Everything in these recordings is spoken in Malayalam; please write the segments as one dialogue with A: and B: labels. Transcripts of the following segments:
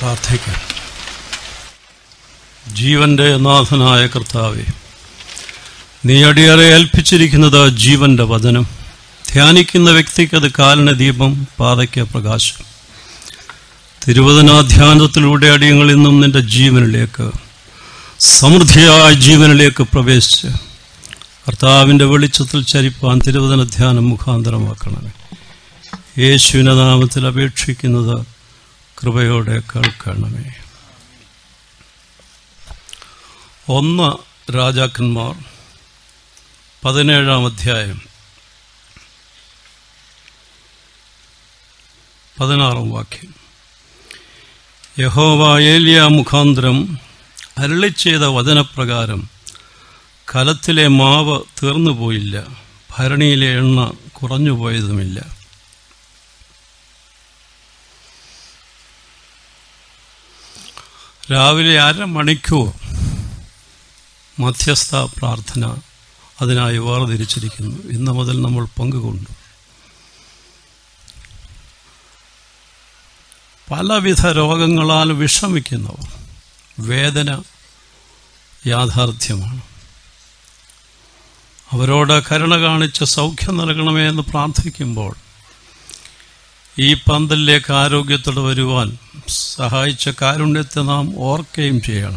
A: പ്രാർത്ഥിക്കാം ജീവന്റെ നാഥനായ കർത്താവെ നീ അടിയറെ ഏൽപ്പിച്ചിരിക്കുന്നത് ജീവന്റെ വചനം ധ്യാനിക്കുന്ന വ്യക്തിക്ക് അത് കാലിന് ദീപം പാതയ്ക്ക് പ്രകാശം തിരുവചനാധ്യാനത്തിലൂടെ അടിയങ്ങൾ ഇന്നും നിന്റെ ജീവനിലേക്ക് സമൃദ്ധിയായ ജീവനിലേക്ക് പ്രവേശിച്ച് കർത്താവിൻ്റെ വെളിച്ചത്തിൽ ചരിപ്പാൻ തിരുവചന ധ്യാനം മുഖാന്തരമാക്കണമേ യേശുവിൻ്റെ നാമത്തിൽ അപേക്ഷിക്കുന്നത് കൃപയോടെ കേൾക്കണമേ ഒന്ന് രാജാക്കന്മാർ പതിനേഴാം അധ്യായം പതിനാറാം വാക്യം യഹോവ ഏലിയ മുഖാന്തരം അരളി ചെയ്ത വചനപ്രകാരം കലത്തിലെ മാവ് തീർന്നുപോയില്ല ഭരണിയിലെ എണ്ണ കുറഞ്ഞുപോയതുമില്ല രാവിലെ അരമണിക്കൂർ മധ്യസ്ഥ പ്രാർത്ഥന അതിനായി വേർതിരിച്ചിരിക്കുന്നു ഇന്ന് മുതൽ നമ്മൾ പങ്കുകൊണ്ടു പലവിധ രോഗങ്ങളാൽ വിഷമിക്കുന്നവർ വേദന യാഥാർത്ഥ്യമാണ് അവരോട് കരുണ കാണിച്ച് സൗഖ്യം നൽകണമേ എന്ന് പ്രാർത്ഥിക്കുമ്പോൾ ഈ പന്തലിലേക്ക് ആരോഗ്യത്തോടെ വരുവാൻ സഹായിച്ച കാരുണ്യത്തെ നാം ഓർക്കുകയും ചെയ്യണം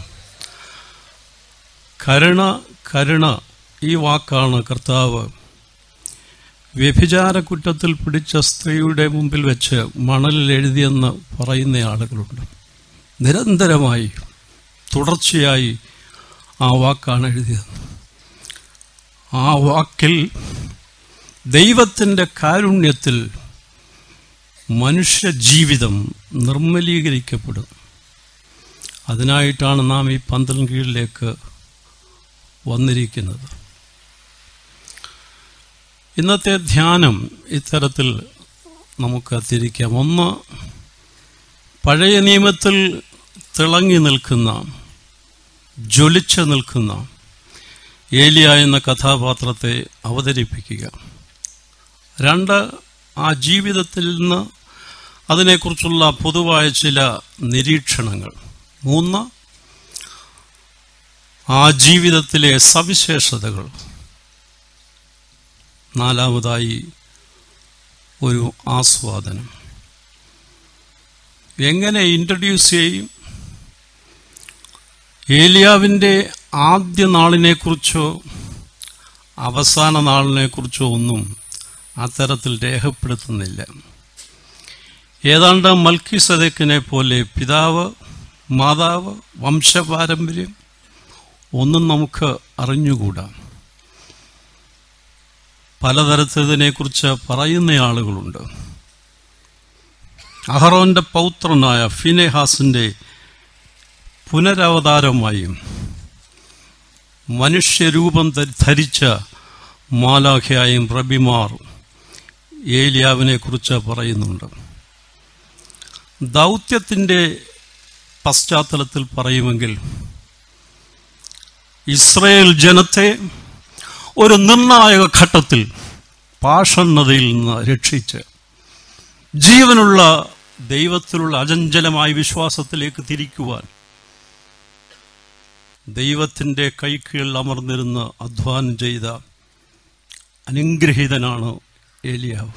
A: കരുണ കരുണ ഈ വാക്കാണ് കർത്താവ് വ്യഭിചാര കുറ്റത്തിൽ പിടിച്ച സ്ത്രീയുടെ മുമ്പിൽ വെച്ച് മണലിൽ എഴുതിയെന്ന് പറയുന്ന ആളുകളുണ്ട് നിരന്തരമായി തുടർച്ചയായി ആ വാക്കാണ് എഴുതിയത് ആ വാക്കിൽ ദൈവത്തിൻ്റെ കാരുണ്യത്തിൽ മനുഷ്യ ജീവിതം നിർമ്മലീകരിക്കപ്പെടും അതിനായിട്ടാണ് നാം ഈ പന്തൽ കീഴിലേക്ക് വന്നിരിക്കുന്നത് ഇന്നത്തെ ധ്യാനം ഇത്തരത്തിൽ നമുക്ക് തിരിക്കാം ഒന്ന് പഴയ നിയമത്തിൽ തിളങ്ങി നിൽക്കുന്ന ജ്വലിച്ചു നിൽക്കുന്ന ഏലിയ എന്ന കഥാപാത്രത്തെ അവതരിപ്പിക്കുക രണ്ട് ആ ജീവിതത്തിൽ നിന്ന് അതിനെക്കുറിച്ചുള്ള പൊതുവായ ചില നിരീക്ഷണങ്ങൾ മൂന്ന് ആ ജീവിതത്തിലെ സവിശേഷതകൾ നാലാമതായി ഒരു ആസ്വാദനം എങ്ങനെ ഇൻട്രൊഡ്യൂസ് ചെയ്യും ഏലിയാവിൻ്റെ ആദ്യ നാളിനെക്കുറിച്ചോ അവസാന നാളിനെക്കുറിച്ചോ ഒന്നും അത്തരത്തിൽ രേഖപ്പെടുത്തുന്നില്ല ഏതാണ്ട് മൽക്കി സദക്കിനെ പോലെ പിതാവ് മാതാവ് വംശപാരമ്പര്യം ഒന്നും നമുക്ക് അറിഞ്ഞുകൂടാ പലതരത്തിതിനെക്കുറിച്ച് പറയുന്ന ആളുകളുണ്ട് അഹറോന്റെ പൗത്രനായ ഫിനെഹാസിന്റെ പുനരവതാരമായും മനുഷ്യരൂപം ധരിച്ച മാലാഖയായും റബിമാർ ഏലിയാവിനെ കുറിച്ച് പറയുന്നുണ്ട് ദൗത്യത്തിൻ്റെ പശ്ചാത്തലത്തിൽ പറയുമെങ്കിൽ ഇസ്രയേൽ ജനത്തെ ഒരു നിർണായക ഘട്ടത്തിൽ പാഷണ്ണതയിൽ നിന്ന് രക്ഷിച്ച് ജീവനുള്ള ദൈവത്തിലുള്ള അചഞ്ചലമായ വിശ്വാസത്തിലേക്ക് തിരിക്കുവാൻ ദൈവത്തിൻ്റെ കൈക്കീഴിൽ അമർന്നിരുന്ന് അധ്വാനം ചെയ്ത അനുഗ്രഹീതനാണ് ഏലിയാവ്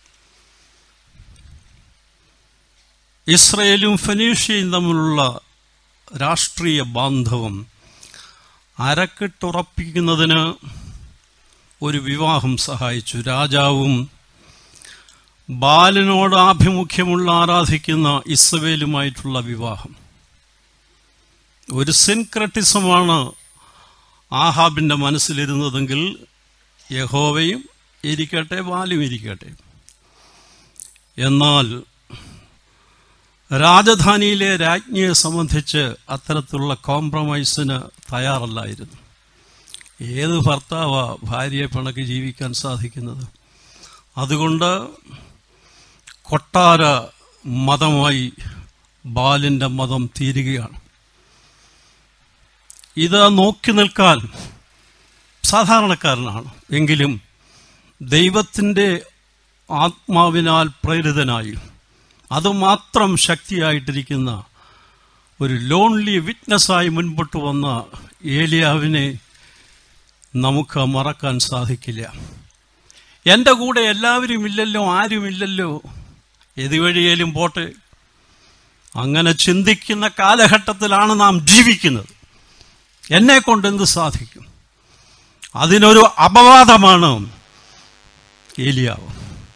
A: ഇസ്രയേലും ഫനീഷ്യയും തമ്മിലുള്ള രാഷ്ട്രീയ ബാന്ധവം അരക്കിട്ടുറപ്പിക്കുന്നതിന് ഒരു വിവാഹം സഹായിച്ചു രാജാവും ബാലിനോട് ആഭിമുഖ്യമുള്ള ആരാധിക്കുന്ന ഇസ്രവേലുമായിട്ടുള്ള വിവാഹം ഒരു സിൻക്രട്ടിസമാണ് ആഹാബിൻ്റെ മനസ്സിലിരുന്നതെങ്കിൽ യഹോവയും ഇരിക്കട്ടെ ബാലും ഇരിക്കട്ടെ എന്നാൽ രാജധാനിയിലെ രാജ്ഞിയെ സംബന്ധിച്ച് അത്തരത്തിലുള്ള കോംപ്രമൈസിന് തയ്യാറല്ലായിരുന്നു ഏത് ഭർത്താവാ ഭാര്യയെ പിണക്കി ജീവിക്കാൻ സാധിക്കുന്നത് അതുകൊണ്ട് കൊട്ടാര മതമായി ബാലിൻ്റെ മതം തീരുകയാണ് ഇത് നോക്കി നിൽക്കാൻ സാധാരണക്കാരനാണ് എങ്കിലും ദൈവത്തിൻ്റെ ആത്മാവിനാൽ പ്രേരിതനായി അതുമാത്രം ശക്തിയായിട്ടിരിക്കുന്ന ഒരു ലോൺലി വിറ്റ്നസ്സായി മുൻപോട്ട് വന്ന ഏലിയാവിനെ നമുക്ക് മറക്കാൻ സാധിക്കില്ല എൻ്റെ കൂടെ എല്ലാവരും ഇല്ലല്ലോ ആരുമില്ലല്ലോ എതുവഴിയേലും പോട്ടെ അങ്ങനെ ചിന്തിക്കുന്ന കാലഘട്ടത്തിലാണ് നാം ജീവിക്കുന്നത് എന്നെ കൊണ്ട് എന്ത് സാധിക്കും അതിനൊരു അപവാദമാണ് ഏലിയാവ്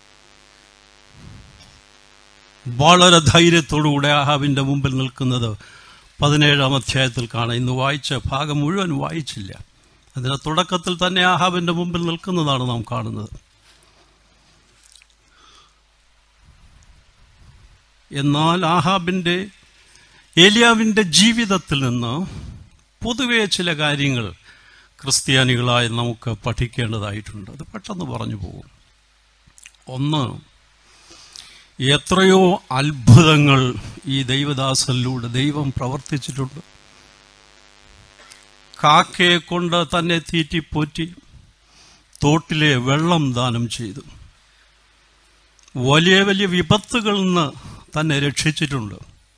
A: വളരെ ധൈര്യത്തോടുകൂടെ ആഹാബിന്റെ മുമ്പിൽ നിൽക്കുന്നത് പതിനേഴാം അധ്യായത്തിൽ കാണാം ഇന്ന് വായിച്ച ഭാഗം മുഴുവൻ വായിച്ചില്ല അതിന്റെ തുടക്കത്തിൽ തന്നെ ആഹാബിന്റെ മുമ്പിൽ നിൽക്കുന്നതാണ് നാം കാണുന്നത് എന്നാൽ ആഹാബിന്റെ ഏലിയാവിന്റെ ജീവിതത്തിൽ നിന്ന് പൊതുവെ ചില കാര്യങ്ങൾ ക്രിസ്ത്യാനികളായി നമുക്ക് പഠിക്കേണ്ടതായിട്ടുണ്ട് അത് പെട്ടെന്ന് പറഞ്ഞു പോകും ഒന്ന് എത്രയോ അത്ഭുതങ്ങൾ ഈ ദൈവദാസനിലൂടെ ദൈവം പ്രവർത്തിച്ചിട്ടുണ്ട് കാക്കയെ കൊണ്ട് തന്നെ തീറ്റിപ്പോറ്റി തോട്ടിലെ വെള്ളം ദാനം ചെയ്തു വലിയ വലിയ വിപത്തുകളിൽ നിന്ന് തന്നെ രക്ഷിച്ചിട്ടുണ്ട്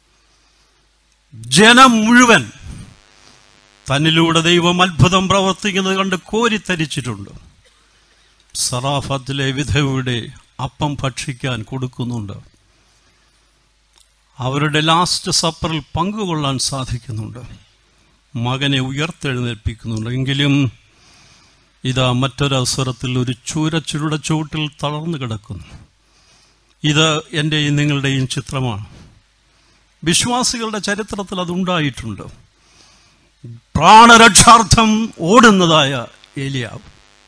A: ജനം മുഴുവൻ തന്നിലൂടെ ദൈവം അത്ഭുതം പ്രവർത്തിക്കുന്നത് കണ്ട് കോരിത്തരിച്ചിട്ടുണ്ട് സറാഫത്തിലെ വിധവയുടെ അപ്പം ഭക്ഷിക്കാൻ കൊടുക്കുന്നുണ്ട് അവരുടെ ലാസ്റ്റ് സപ്പറിൽ പങ്കുകൊള്ളാൻ സാധിക്കുന്നുണ്ട് മകനെ ഉയർത്തെഴുന്നേൽപ്പിക്കുന്നുണ്ട് എങ്കിലും ഇതാ മറ്റൊരവസരത്തിൽ ഒരു ചൂരച്ചുരുടെ ചുവട്ടിൽ തളർന്നു കിടക്കുന്നു ഇത് എൻ്റെയും നിങ്ങളുടെയും ചിത്രമാണ് വിശ്വാസികളുടെ ചരിത്രത്തിൽ അതുണ്ടായിട്ടുണ്ട് പ്രാണരക്ഷാർത്ഥം ഓടുന്നതായ ഏലിയാവ്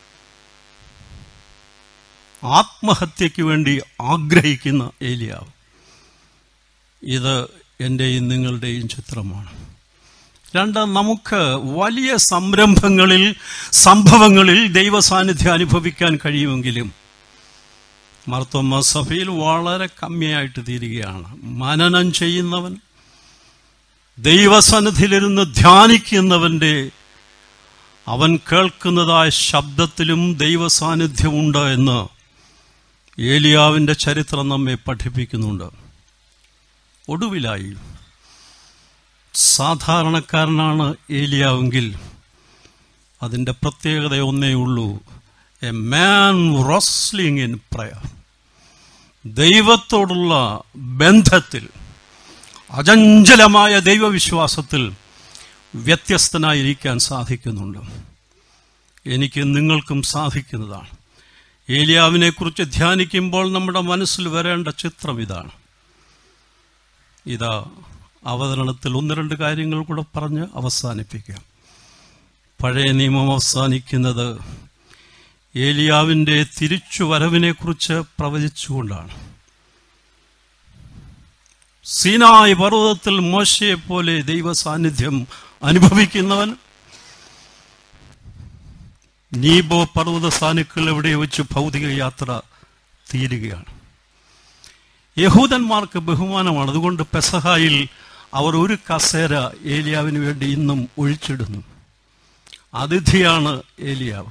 A: ആത്മഹത്യയ്ക്ക് വേണ്ടി ആഗ്രഹിക്കുന്ന ഏലിയാവ് ഇത് എൻ്റെയും നിങ്ങളുടെയും ചിത്രമാണ് രണ്ട് നമുക്ക് വലിയ സംരംഭങ്ങളിൽ സംഭവങ്ങളിൽ ദൈവസാന്നിധ്യം അനുഭവിക്കാൻ കഴിയുമെങ്കിലും മർത്തോമ്മ സഭയിൽ വളരെ കമ്മിയായിട്ട് തീരുകയാണ് മനനം ചെയ്യുന്നവൻ ദൈവസന്നിധിയിലിരുന്ന് ധ്യാനിക്കുന്നവന്റെ അവൻ കേൾക്കുന്നതായ ശബ്ദത്തിലും ദൈവസാന്നിധ്യമുണ്ട് എന്ന് ഏലിയാവിന്റെ ചരിത്രം നമ്മെ പഠിപ്പിക്കുന്നുണ്ട് ഒടുവിലായി സാധാരണക്കാരനാണ് ഏലിയാവെങ്കിൽ അതിൻ്റെ പ്രത്യേകത ഒന്നേ ഉള്ളൂ a man wrestling in prayer ദൈവത്തോടുള്ള ബന്ധത്തിൽ അചഞ്ചലമായ ദൈവവിശ്വാസത്തിൽ വ്യത്യസ്തനായിരിക്കാൻ സാധിക്കുന്നുണ്ട് എനിക്ക് നിങ്ങൾക്കും സാധിക്കുന്നതാണ് ഏലിയാവിനെ കുറിച്ച് ധ്യാനിക്കുമ്പോൾ നമ്മുടെ മനസ്സിൽ വരേണ്ട ചിത്രം ഇതാണ് ഇതാ അവതരണത്തിൽ ഒന്ന് രണ്ട് കാര്യങ്ങൾ കൂടെ പറഞ്ഞ് അവസാനിപ്പിക്കാം പഴയ നിയമം അവസാനിക്കുന്നത് ഏലിയാവിൻ്റെ തിരിച്ചുവരവിനെക്കുറിച്ച് പ്രവചിച്ചുകൊണ്ടാണ് സീനായ് പർവ്വതത്തിൽ മോശയെ പോലെ ദൈവ സാന്നിധ്യം അനുഭവിക്കുന്നവൻ നീബോ പർവ്വത സാനുക്കൾ എവിടെ വെച്ച് ഭൗതിക യാത്ര തീരുകയാണ് യഹൂദന്മാർക്ക് ബഹുമാനമാണ് അതുകൊണ്ട് പെസഹായിൽ അവർ ഒരു കസേര ഏലിയാവിന് വേണ്ടി ഇന്നും ഒഴിച്ചിടുന്നു അതിഥിയാണ് ഏലിയാവ്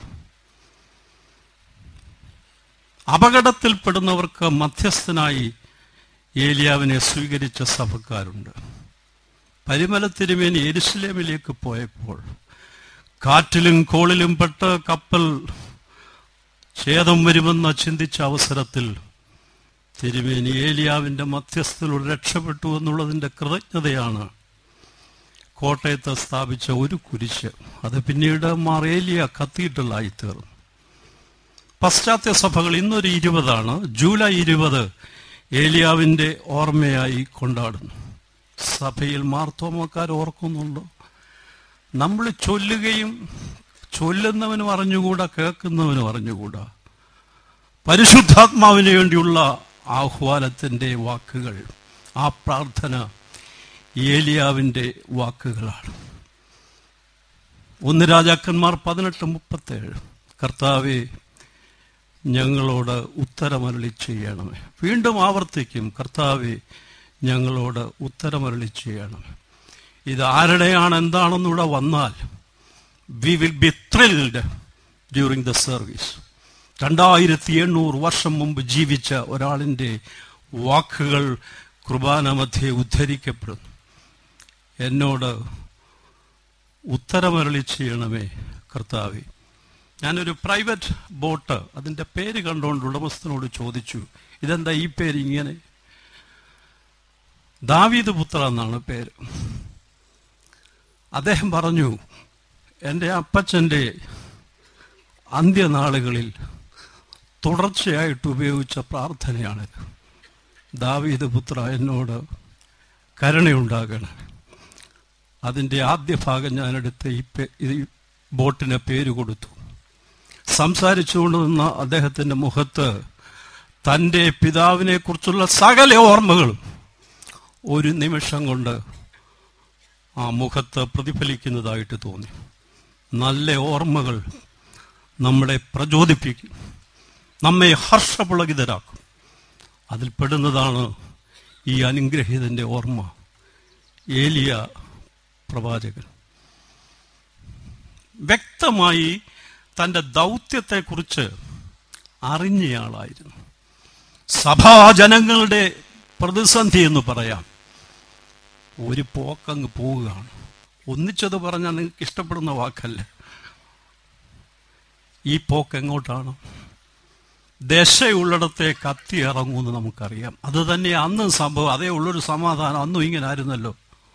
A: അപകടത്തിൽപ്പെടുന്നവർക്ക് മധ്യസ്ഥനായി ഏലിയാവിനെ സ്വീകരിച്ച സഭക്കാരുണ്ട് പരിമല തിരുമേനി എരുസലേമിലേക്ക് പോയപ്പോൾ കാറ്റിലും കോളിലും പെട്ട് കപ്പൽ ഛേദം വരുമെന്ന് ചിന്തിച്ച അവസരത്തിൽ തിരുമേനി ഏലിയാവിന്റെ മധ്യസ്ഥയിലൂടെ രക്ഷപ്പെട്ടു എന്നുള്ളതിന്റെ കൃതജ്ഞതയാണ് കോട്ടയത്ത് സ്ഥാപിച്ച ഒരു കുരിശ് അത് പിന്നീട് മാറേലിയ കത്തീഡ്രലായി തീർന്നു പശ്ചാത്യ സഭകൾ ഇന്നൊരു ഇരുപതാണ് ജൂലൈ ഇരുപത് ഏലിയാവിന്റെ ഓർമ്മയായി കൊണ്ടാടുന്നു സഭയിൽ മാർത്തോമക്കാർ ഓർക്കുന്നുണ്ടോ നമ്മൾ ചൊല്ലുകയും ചൊല്ലുന്നവനും അറിഞ്ഞുകൂടാ കേൾക്കുന്നവനും അറിഞ്ഞുകൂടാ പരിശുദ്ധാത്മാവിന് വേണ്ടിയുള്ള ആഹ്വാനത്തിൻ്റെ വാക്കുകൾ ആ പ്രാർത്ഥന ഏലിയാവിൻ്റെ വാക്കുകളാണ് ഒന്ന് രാജാക്കന്മാർ പതിനെട്ട് മുപ്പത്തേഴ് കർത്താവെ ഞങ്ങളോട് ഉത്തരമരളി ചെയ്യണമേ വീണ്ടും ആവർത്തിക്കും കർത്താവെ ഞങ്ങളോട് ഉത്തരമരളി ചെയ്യണമേ ഇത് ആരുടെയാണ് എന്താണെന്നിവിടെ വന്നാൽ we will be thrilled during the service രണ്ടായിരത്തി എണ്ണൂറ് വർഷം മുമ്പ് ജീവിച്ച ഒരാളിൻ്റെ വാക്കുകൾ കുർബാന മധ്യേ ഉദ്ധരിക്കപ്പെടുന്നു എന്നോട് ഉത്തരമരളി ചെയ്യണമേ കർത്താവെ ഞാനൊരു പ്രൈവറ്റ് ബോട്ട് അതിൻ്റെ പേര് കണ്ടുകൊണ്ട് ഉടമസ്ഥനോട് ചോദിച്ചു ഇതെന്താ ഈ പേര് ഇങ്ങനെ ദാവീദ് പുത്ര എന്നാണ് പേര് അദ്ദേഹം പറഞ്ഞു എൻ്റെ അപ്പച്ചൻ്റെ അന്ത്യനാളുകളിൽ തുടർച്ചയായിട്ട് ഉപയോഗിച്ച പ്രാർത്ഥനയാണിത് ദാവീദ് പുത്ര എന്നോട് കരുണയുണ്ടാകണം അതിൻ്റെ ആദ്യ ഭാഗം ഞാനെടുത്ത് ഈ പേ- ഈ ബോട്ടിന് പേര് കൊടുത്തു സംസാരിച്ചുകൊണ്ട് നിന്ന അദ്ദേഹത്തിൻ്റെ മുഖത്ത് തൻ്റെ പിതാവിനെ കുറിച്ചുള്ള സകല ഓർമ്മകളും ഒരു നിമിഷം കൊണ്ട് ആ മുഖത്ത് പ്രതിഫലിക്കുന്നതായിട്ട് തോന്നി നല്ല ഓർമ്മകൾ നമ്മളെ പ്രചോദിപ്പിക്കും നമ്മെ ഹർഷപുളകിതരാക്കും അതിൽ പെടുന്നതാണ് ഈ അനുഗ്രഹീതന്റെ ഓർമ്മ ഏലിയ പ്രവാചകൻ വ്യക്തമായി തൻ്റെ ദൗത്യത്തെക്കുറിച്ച് അറിഞ്ഞയാളായിരുന്നു സഭാജനങ്ങളുടെ പ്രതിസന്ധി എന്ന് പറയാം ഒരു പോക്കങ്ങ് പോവുകയാണ് ഒന്നിച്ചത് പറഞ്ഞാൽ നിങ്ങൾക്ക് ഇഷ്ടപ്പെടുന്ന വാക്കല്ല ഈ പോക്ക് എങ്ങോട്ടാണ് ദശയുള്ളിടത്തെ കത്തി ഇറങ്ങുമെന്ന് നമുക്കറിയാം അത് തന്നെ അന്നും സംഭവം അതേ ഉള്ളൊരു സമാധാനം അന്നും ഇങ്ങനെ ആയിരുന്നല്ലോ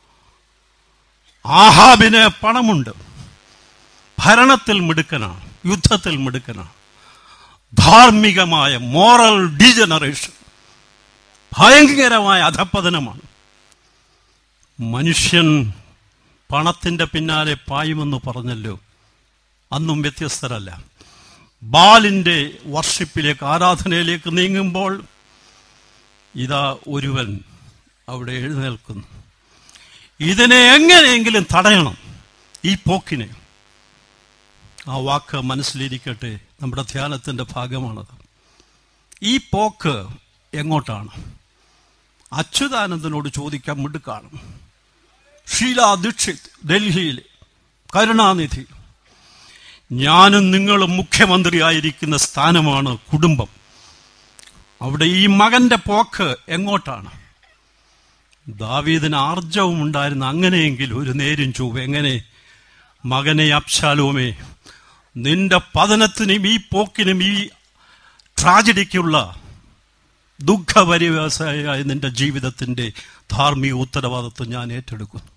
A: ആഹാബിന് പണമുണ്ട് ഭരണത്തിൽ മിടുക്കനാണ് യുദ്ധത്തിൽ മിടുക്കനാണ് ധാർമ്മികമായ മോറൽ ഡീജനറേഷൻ ഭയങ്കരമായ അധപ്പതനമാണ് മനുഷ്യൻ പണത്തിന്റെ പിന്നാലെ പായുമെന്ന് പറഞ്ഞല്ലോ അന്നും വ്യത്യസ്തരല്ല ബാലിന്റെ വർഷിപ്പിലേക്ക് ആരാധനയിലേക്ക് നീങ്ങുമ്പോൾ ഇതാ ഒരുവൻ അവിടെ എഴുന്നേൽക്കുന്നു ഇതിനെ എങ്ങനെയെങ്കിലും തടയണം ഈ പോക്കിനെ ആ വാക്ക് മനസ്സിലിരിക്കട്ടെ നമ്മുടെ ധ്യാനത്തിന്റെ ഭാഗമാണത് ഈ പോക്ക് എങ്ങോട്ടാണ് അച്യുതാനന്ദനോട് ചോദിക്കാൻ മിടുക്കാണ് ഷീല ദീക്ഷിത് ഡൽഹിയിൽ കരുണാനിധി ഞാനും നിങ്ങളും മുഖ്യമന്ത്രിയായിരിക്കുന്ന സ്ഥാനമാണ് കുടുംബം അവിടെ ഈ മകന്റെ പോക്ക് എങ്ങോട്ടാണ് ദാവീദിന് ആർജവും ഉണ്ടായിരുന്ന അങ്ങനെയെങ്കിൽ ഒരു നേരും ചൊവ്വ എങ്ങനെ മകനെ അബ്ശാലോമേ നിന്റെ പതനത്തിനും ഈ പോക്കിനും ഈ ട്രാജഡിക്കുള്ള ദുഃഖപരിവ്യാസായ നിന്റെ ജീവിതത്തിന്റെ ധാർമ്മിക ഉത്തരവാദിത്വം ഞാൻ ഏറ്റെടുക്കുന്നു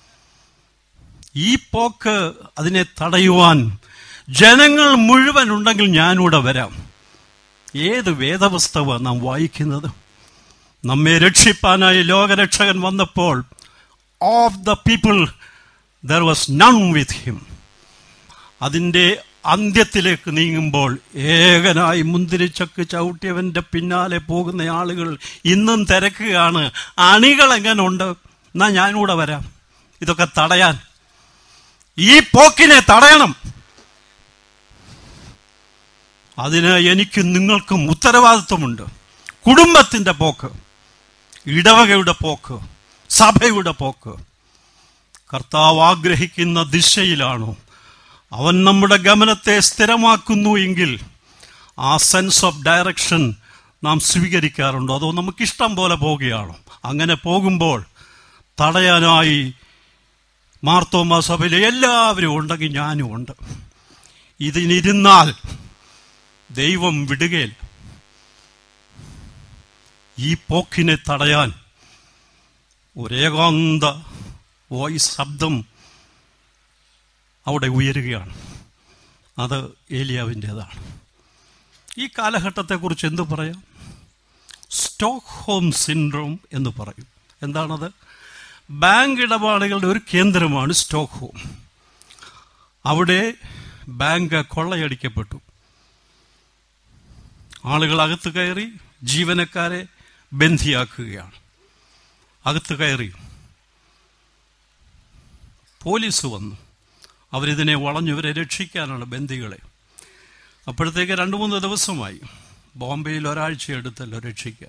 A: ഈ പോക്ക് അതിനെ തടയുവാൻ ജനങ്ങൾ മുഴുവൻ ഉണ്ടെങ്കിൽ ഞാനിവിടെ വരാം ഏത് വേദപുസ്തകമാണ് നാം വായിക്കുന്നത് നമ്മെ രക്ഷിപ്പാനായി ലോകരക്ഷകൻ വന്നപ്പോൾ of the people there was none with him അതിൻ്റെ അന്ത്യത്തിലേക്ക് നീങ്ങുമ്പോൾ ഏകനായി മുന്തിരിച്ചക്ക് ചവിട്ടിയവന്റെ പിന്നാലെ പോകുന്ന ആളുകൾ ഇന്നും തിരക്കുകയാണ് അണികൾ എങ്ങനെ ഉണ്ട് എന്നാ ഞാനിവിടെ വരാം ഇതൊക്കെ തടയാൻ ഈ പോക്കിനെ തടയണം അതിന് എനിക്കും നിങ്ങൾക്കും ഉത്തരവാദിത്വമുണ്ട് കുടുംബത്തിന്റെ പോക്ക് ഇടവകയുടെ പോക്ക് സഭയുടെ പോക്ക് കർത്താവ് ആഗ്രഹിക്കുന്ന ദിശയിലാണോ അവൻ നമ്മുടെ ഗമനത്തെ സ്ഥിരമാക്കുന്നു എങ്കിൽ ആ സെൻസ് ഓഫ് ഡയറക്ഷൻ നാം സ്വീകരിക്കാറുണ്ടോ അതോ നമുക്ക് ഇഷ്ടം പോലെ പോവുകയാണോ അങ്ങനെ പോകുമ്പോൾ തടയാനായി മാർത്തോമ സഭയിലെ എല്ലാവരും ഉണ്ടെങ്കിൽ ഞാനും ഉണ്ട് ഇതിനിരുന്നാൽ ദൈവം വിടുകയില്ല ഈ പോക്കിനെ തടയാൻ ഒരേകാന്ത വോയിസ് ശബ്ദം അവിടെ ഉയരുകയാണ് അത് ഏലിയാവിൻ്റെതാണ് ഈ കാലഘട്ടത്തെക്കുറിച്ച് എന്തു പറയാം സ്റ്റോക്ക് ഹോം സിൻഡ്രോം എന്ന് പറയും എന്താണത് ബാങ്ക് ഇടപാടുകളുടെ ഒരു കേന്ദ്രമാണ് സ്റ്റോക്ക് ഹോം അവിടെ ബാങ്ക് കൊള്ളയടിക്കപ്പെട്ടു ആളുകൾ അകത്ത് കയറി ജീവനക്കാരെ ബന്ധിയാക്കുകയാണ് അകത്ത് കയറി പോലീസ് വന്നു അവരിതിനെ വളഞ്ഞു ഇവരെ രക്ഷിക്കാനാണ് ബന്ദികളെ അപ്പോഴത്തേക്ക് രണ്ട് മൂന്ന് ദിവസമായി ബോംബെയിൽ ഒരാഴ്ച എടുത്തല്ലോ രക്ഷിക്കാൻ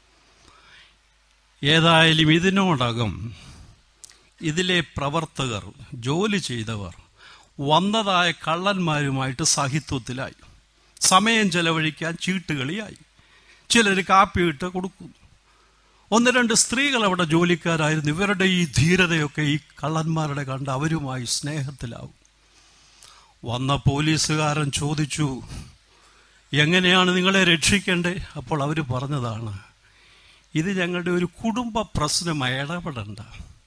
A: ഏതായാലും ഇതിനോടകം ഇതിലെ പ്രവർത്തകർ ജോലി ചെയ്തവർ വന്നതായ കള്ളന്മാരുമായിട്ട് സാഹിത്യത്തിലായി സമയം ചെലവഴിക്കാൻ ചീട്ടുകളിയായി ചിലർ കാപ്പിയിട്ട് കൊടുക്കുന്നു ഒന്ന് രണ്ട് സ്ത്രീകൾ അവിടെ ജോലിക്കാരായിരുന്നു ഇവരുടെ ഈ ധീരതയൊക്കെ ഈ കള്ളന്മാരുടെ കണ്ട് അവരുമായി സ്നേഹത്തിലാവും വന്ന പോലീസുകാരൻ ചോദിച്ചു എങ്ങനെയാണ് നിങ്ങളെ രക്ഷിക്കേണ്ടേ അപ്പോൾ അവർ പറഞ്ഞതാണ് ഇത് ഞങ്ങളുടെ ഒരു കുടുംബ പ്രശ്നമായി ഇടപെടണ്ട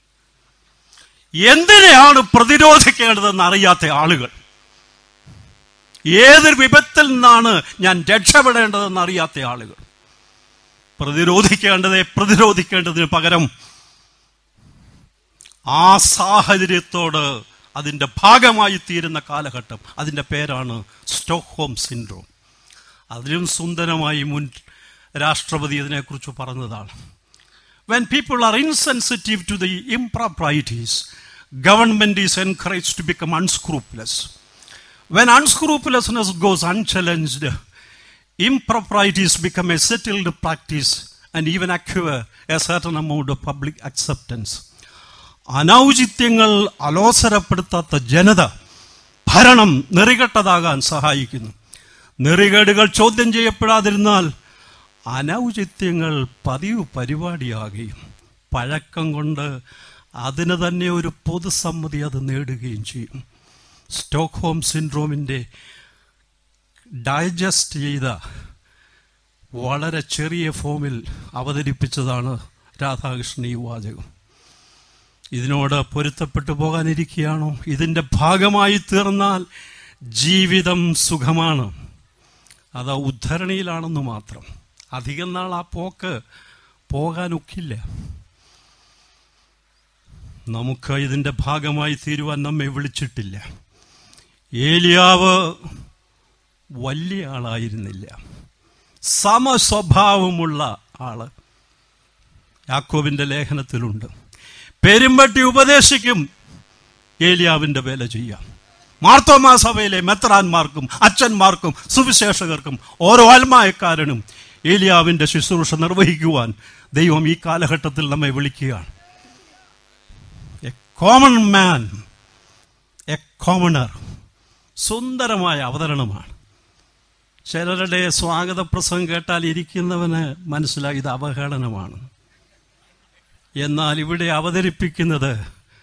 A: എന്തിനെയാണ് പ്രതിരോധിക്കേണ്ടതെന്ന് അറിയാത്ത ആളുകൾ ഏതൊരു വിപത്തിൽ നിന്നാണ് ഞാൻ രക്ഷപ്പെടേണ്ടതെന്ന് അറിയാത്ത ആളുകൾ പ്രതിരോധിക്കേണ്ടതെ പ്രതിരോധിക്കേണ്ടതിന് പകരം ആ സാഹചര്യത്തോട് അതിൻ്റെ ഭാഗമായി തീരുന്ന കാലഘട്ടം അതിൻ്റെ പേരാണ് സ്റ്റോക്ക്ഹോം സിൻഡ്രോം അതിലും സുന്ദരമായി മുൻ രാഷ്ട്രപതി ഇതിനെക്കുറിച്ച് പറഞ്ഞതാണ് when people are insensitive to the improprieties, government is encouraged to become unscrupulous. When unscrupulousness goes unchallenged, improprieties become a settled practice and even acquire a certain amount of public acceptance. അനൗചിത്യങ്ങൾ അലോസരപ്പെടുത്താത്ത ജനത ഭരണം നെറികെട്ടതാകാൻ സഹായിക്കുന്നു നെറികേടുകൾ ചോദ്യം ചെയ്യപ്പെടാതിരുന്നാൽ അനൗചിത്യങ്ങൾ പതിവ് പരിപാടിയാകുകയും പഴക്കം കൊണ്ട് അതിന് തന്നെ ഒരു പൊതുസമ്മതി അത് നേടുകയും ചെയ്യും സ്റ്റോക്ക്ഹോം സിൻഡ്രോമിൻ്റെ ഡൈജസ്റ്റ് ചെയ്ത വളരെ ചെറിയ ഫോമിൽ അവതരിപ്പിച്ചതാണ് രാധാകൃഷ്ണൻ ഈ വാചകം ഇതിനോട് പൊരുത്തപ്പെട്ടു പോകാനിരിക്കുകയാണോ ഇതിൻ്റെ ഭാഗമായി തീർന്നാൽ ജീവിതം സുഖമാണ് അത് ഉദ്ധരണിയിലാണെന്ന് മാത്രം അധികം നാൾ ആ പോക്ക് പോകാനൊക്കില്ല നമുക്ക് ഇതിൻ്റെ ഭാഗമായി തീരുവാൻ നമ്മെ വിളിച്ചിട്ടില്ല ഏലിയാവ് വലിയ ആളായിരുന്നില്ല സമസ്വഭാവമുള്ള ആള് യാക്കോബിന്റെ ലേഖനത്തിലുണ്ട് പെരുമ്പട്ടി ഉപദേശിക്കും ഏലിയാവിന്റെ വേല ചെയ്യാം മാർത്തോമാ സഭയിലെ മെത്രാന്മാർക്കും അച്ഛന്മാർക്കും സുവിശേഷകർക്കും ഓരോ ആത്മായക്കാരനും ഏലിയാവിന്റെ ശുശ്രൂഷ നിർവഹിക്കുവാൻ ദൈവം ഈ കാലഘട്ടത്തിൽ നമ്മെ വിളിക്കുകയാണ് a common man a commoner സുന്ദരമായ അവതരണമാണ് ചിലരുടെ സ്വാഗത പ്രസംഗം കേട്ടാൽ ഇരിക്കുന്നവന് മനസ്സിലായി ഇത് അവഹേളനമാണ് എന്നാൽ ഇവിടെ അവതരിപ്പിക്കുന്നത്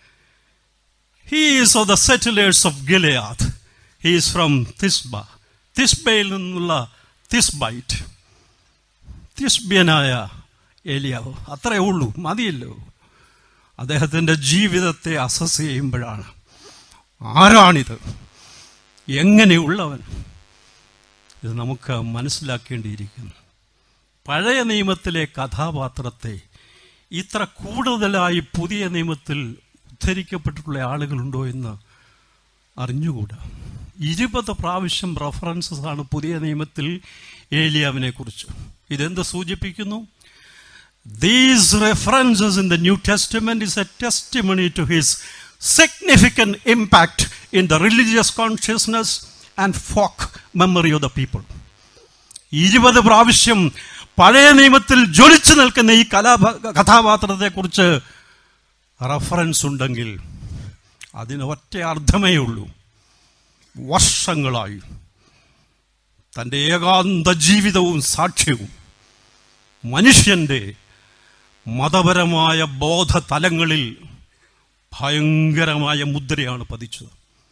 A: he's of the settlers of Gilead he's from Tishbe തിസ്ബയിൽ നിന്നുള്ള തിസ്ബൈറ്റ് തിസ്ബ്യനായ ഏലിയാവ് അത്രയേ ഉള്ളൂ മതിയല്ലോ അദ്ദേഹത്തിൻ്റെ ജീവിതത്തെ അസസ് ചെയ്യുമ്പോഴാണ് ആരാണിത് എങ്ങനെയുള്ളവൻ ഇത് നമുക്ക് മനസ്സിലാക്കേണ്ടിയിരിക്കുന്നു പഴയ നിയമത്തിലെ കഥാപാത്രത്തെ ഇത്ര കൂടുതലായി പുതിയ നിയമത്തിൽ ഉദ്ധരിക്കപ്പെട്ടിട്ടുള്ള ആളുകളുണ്ടോ എന്ന് അറിഞ്ഞുകൂടാ ഇരുപത് പ്രാവശ്യം റെഫറൻസസ് ആണ് പുതിയ നിയമത്തിൽ ഏലിയാവിനെ കുറിച്ച് ഇതെന്ത് സൂചിപ്പിക്കുന്നു these references in the new testament is a testimony to his significant impact in the religious consciousness and folk memory of the people ഇരുപത് പ്രാവശ്യം പഴയ നിയമത്തിൽ ജ്വലിച്ചു നിൽക്കുന്ന ഈ കലാ കഥാപാത്രത്തെക്കുറിച്ച് റഫറൻസ് ഉണ്ടെങ്കിൽ അതിന് ഒറ്റ അർത്ഥമേ ഉള്ളൂ വർഷങ്ങളായി തൻ്റെ ഏകാന്ത ജീവിതവും സാക്ഷ്യവും മനുഷ്യൻ്റെ മതപരമായ ബോധതലങ്ങളിൽ ഭയങ്കരമായ മുദ്രയാണ് പതിച്ചത്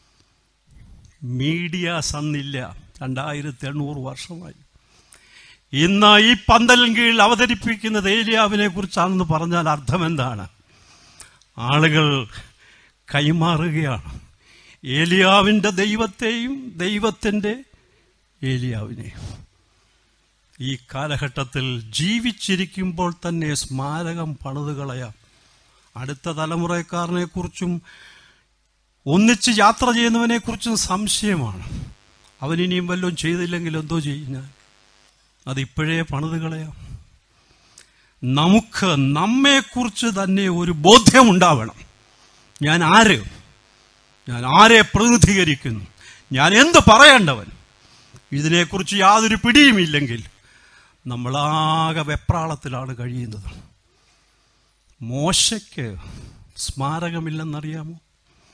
A: മീഡിയാസ് അന്നില്ല രണ്ടായിരത്തി എണ്ണൂറ് വർഷമായി ഇന്ന് ഈ പന്തലിൻ കീഴിൽ അവതരിപ്പിക്കുന്നത് ഏലിയാവിനെ കുറിച്ചാണെന്ന് പറഞ്ഞാൽ അർത്ഥം എന്താണ് ആളുകൾ കൈമാറുകയാണ് ഏലിയാവിൻ്റെ ദൈവത്തെയും ദൈവത്തിൻ്റെ ഏലിയാവിനെയും ഈ കാലഘട്ടത്തിൽ ജീവിച്ചിരിക്കുമ്പോൾ തന്നെ സ്മാരകം പണിത് കളയാം അടുത്ത തലമുറക്കാരനെ കുറിച്ചും ഒന്നിച്ച് യാത്ര ചെയ്യുന്നവനെ കുറിച്ചും സംശയമാണ് അവൻ ഇനിയും വല്ലതും ചെയ്തില്ലെങ്കിൽ എന്തോ ചെയ്യും ഞാൻ അതിപ്പോഴേ പണിത് കളയാം നമുക്ക് നമ്മെക്കുറിച്ച് തന്നെ ഒരു ബോധ്യമുണ്ടാവണം ഞാൻ ആര് ഞാൻ ആരെ പ്രതിനിധീകരിക്കുന്നു ഞാൻ എന്ത് പറയേണ്ടവൻ ഇതിനെക്കുറിച്ച് യാതൊരു പിടിയുമില്ലെങ്കിൽ നമ്മളാകെ വെപ്രാളത്തിലാണ് കഴിയുന്നത് മോശയ്ക്ക് സ്മാരകമില്ലെന്നറിയാമോ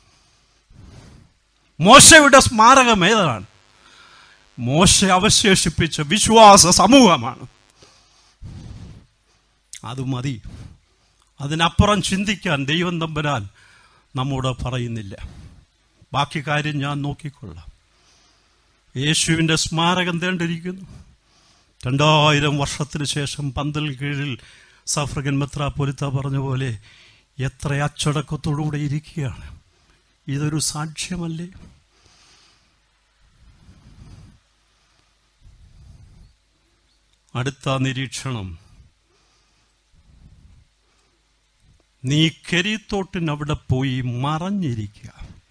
A: മോശയുടെ സ്മാരകം ഏതാണ് മോശ അവശേഷിപ്പിച്ച വിശ്വാസ സമൂഹമാണ് അത് മതി അതിനപ്പുറം ചിന്തിക്കാൻ ദൈവം തമ്പരാൻ നമ്മോട് പറയുന്നില്ല ബാക്കി കാര്യം ഞാൻ നോക്കിക്കൊള്ളാം യേശുവിൻ്റെ സ്മാരകം തേണ്ടിരിക്കുന്നു രണ്ടായിരം വർഷത്തിന് ശേഷം പന്തൽ കീഴിൽ സഫ്രഗൻ മെത്രാപ്പൊലിത്ത പറഞ്ഞ പോലെ എത്ര അച്ചടക്കത്തോടുകൂടെ ഇരിക്കുകയാണ് ഇതൊരു സാക്ഷ്യമല്ലേ അടുത്ത നിരീക്ഷണം നീ കെരിത്തോട്ടിനവിടെ പോയി മറഞ്ഞിരിക്കുക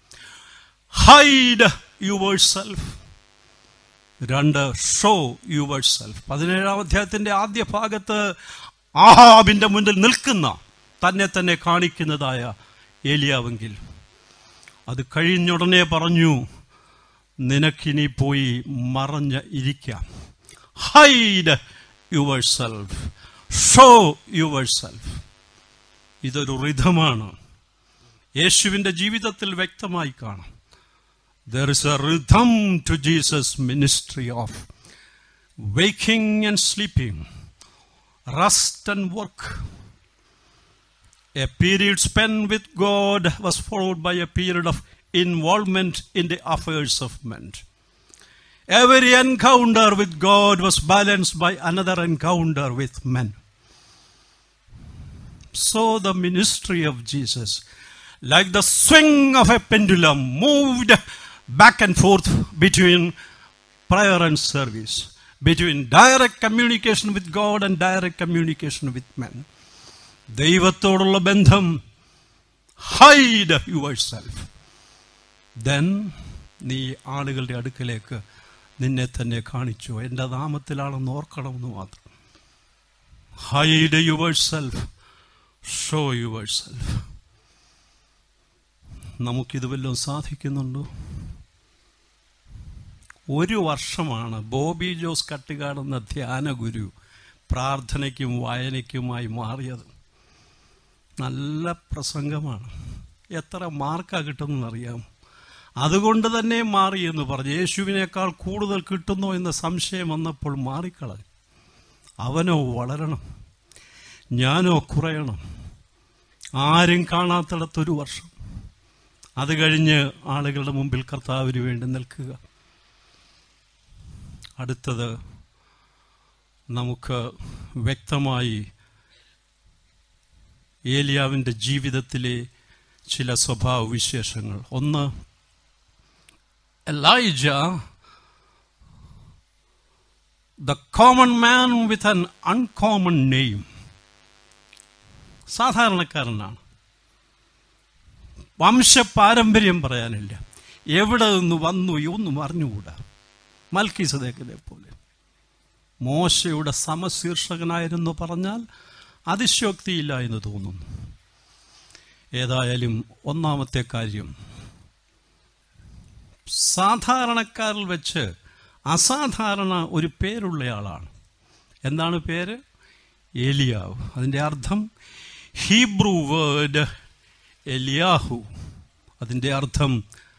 A: ഹൈഡ് യുവർ സെൽഫ് രണ്ട് ഷോ യുവർ സെൽഫ് പതിനേഴാം അധ്യായത്തിന്റെ ആദ്യ ഭാഗത്ത് ആഹാബിന്റെ മുന്നിൽ നിൽക്കുന്ന തന്നെ തന്നെ കാണിക്കുന്നതായ ഏലിയാവെങ്കിൽ അത് കഴിഞ്ഞുടനെ പറഞ്ഞു നിനക്കിനി പോയി മറഞ്ഞ് ഇരിക്കാം hide yourself show yourself ഇതൊരു റിഥമാണ് യേശുവിൻ്റെ ജീവിതത്തിൽ വ്യക്തമായി കാണാം there is a rhythm to Jesus ministry of waking and sleeping rest and work a period spend with God was followed by a period of involvement in the affairs of men Every encounter with God was balanced by another encounter with men. So the ministry of Jesus, like the swing of a pendulum, moved back and forth between prayer and service, between direct communication with God and direct communication with men. ദൈവത്തോടുള്ള ബന്ധം ഹൈഡ് യുവർ സെൽഫ് ദെൻ നീ ആളുകളുടെ അടുക്കലേക്ക് നിന്നെ തന്നെ കാണിച്ചു എൻ്റെ നാമത്തിലാണെന്ന് ഓർക്കണമെന്ന് മാത്രം hide yourself show yourself നമുക്കിത് വല്ലതും സാധിക്കുന്നുണ്ടോ ഒരു വർഷമാണ് ബോബി ജോസ് കട്ടുകാടെന്ന ധ്യാന ഗുരു പ്രാർത്ഥനയ്ക്കും വായനയ്ക്കുമായി മാറിയത് നല്ല പ്രസംഗമാണ് എത്ര മാർക്കാണ് കിട്ടുന്നറിയാം അതുകൊണ്ട് തന്നെ മാറി എന്ന് പറഞ്ഞു യേശുവിനേക്കാൾ കൂടുതൽ കിട്ടുന്നോ എന്ന സംശയം വന്നപ്പോൾ മാറിക്കളഞ്ഞു അവനോ വളരണം ഞാനോ കുറയണം ആരും കാണാത്തിടത്തൊരു വർഷം അത് കഴിഞ്ഞ് ആളുകളുടെ മുമ്പിൽ കർത്താവിന് വേണ്ടി നിൽക്കുക അടുത്തത് നമുക്ക് വ്യക്തമായി ഏലിയാവിൻ്റെ ജീവിതത്തിലെ ചില സ്വഭാവ വിശേഷങ്ങൾ ഒന്ന് Elijah, the common man with an uncommon name. സാധാരണക്കാരനാണ് വംശപാരമ്പര്യം പറയാനില്ല എവിടെ നിന്ന് വന്നു ഒന്നും അറിഞ്ഞുകൂടാ മൽക്കീസദേക്കിനെ പോലെ മോശയുടെ സമശീർഷകനായിരുന്നു പറഞ്ഞാൽ അതിശോക്തിയില്ല എന്ന് തോന്നുന്നു ഏതായാലും ഒന്നാമത്തെ കാര്യം സാധാരണക്കാരിൽ വെച്ച് അസാധാരണ ഒരു പേരുള്ളയാളാണ് എന്താണ് പേര് ഏലിയാവ് അതിൻ്റെ അർത്ഥം ഹീബ്രു വേർഡ് എലിയാഹു അതിൻ്റെ അർത്ഥം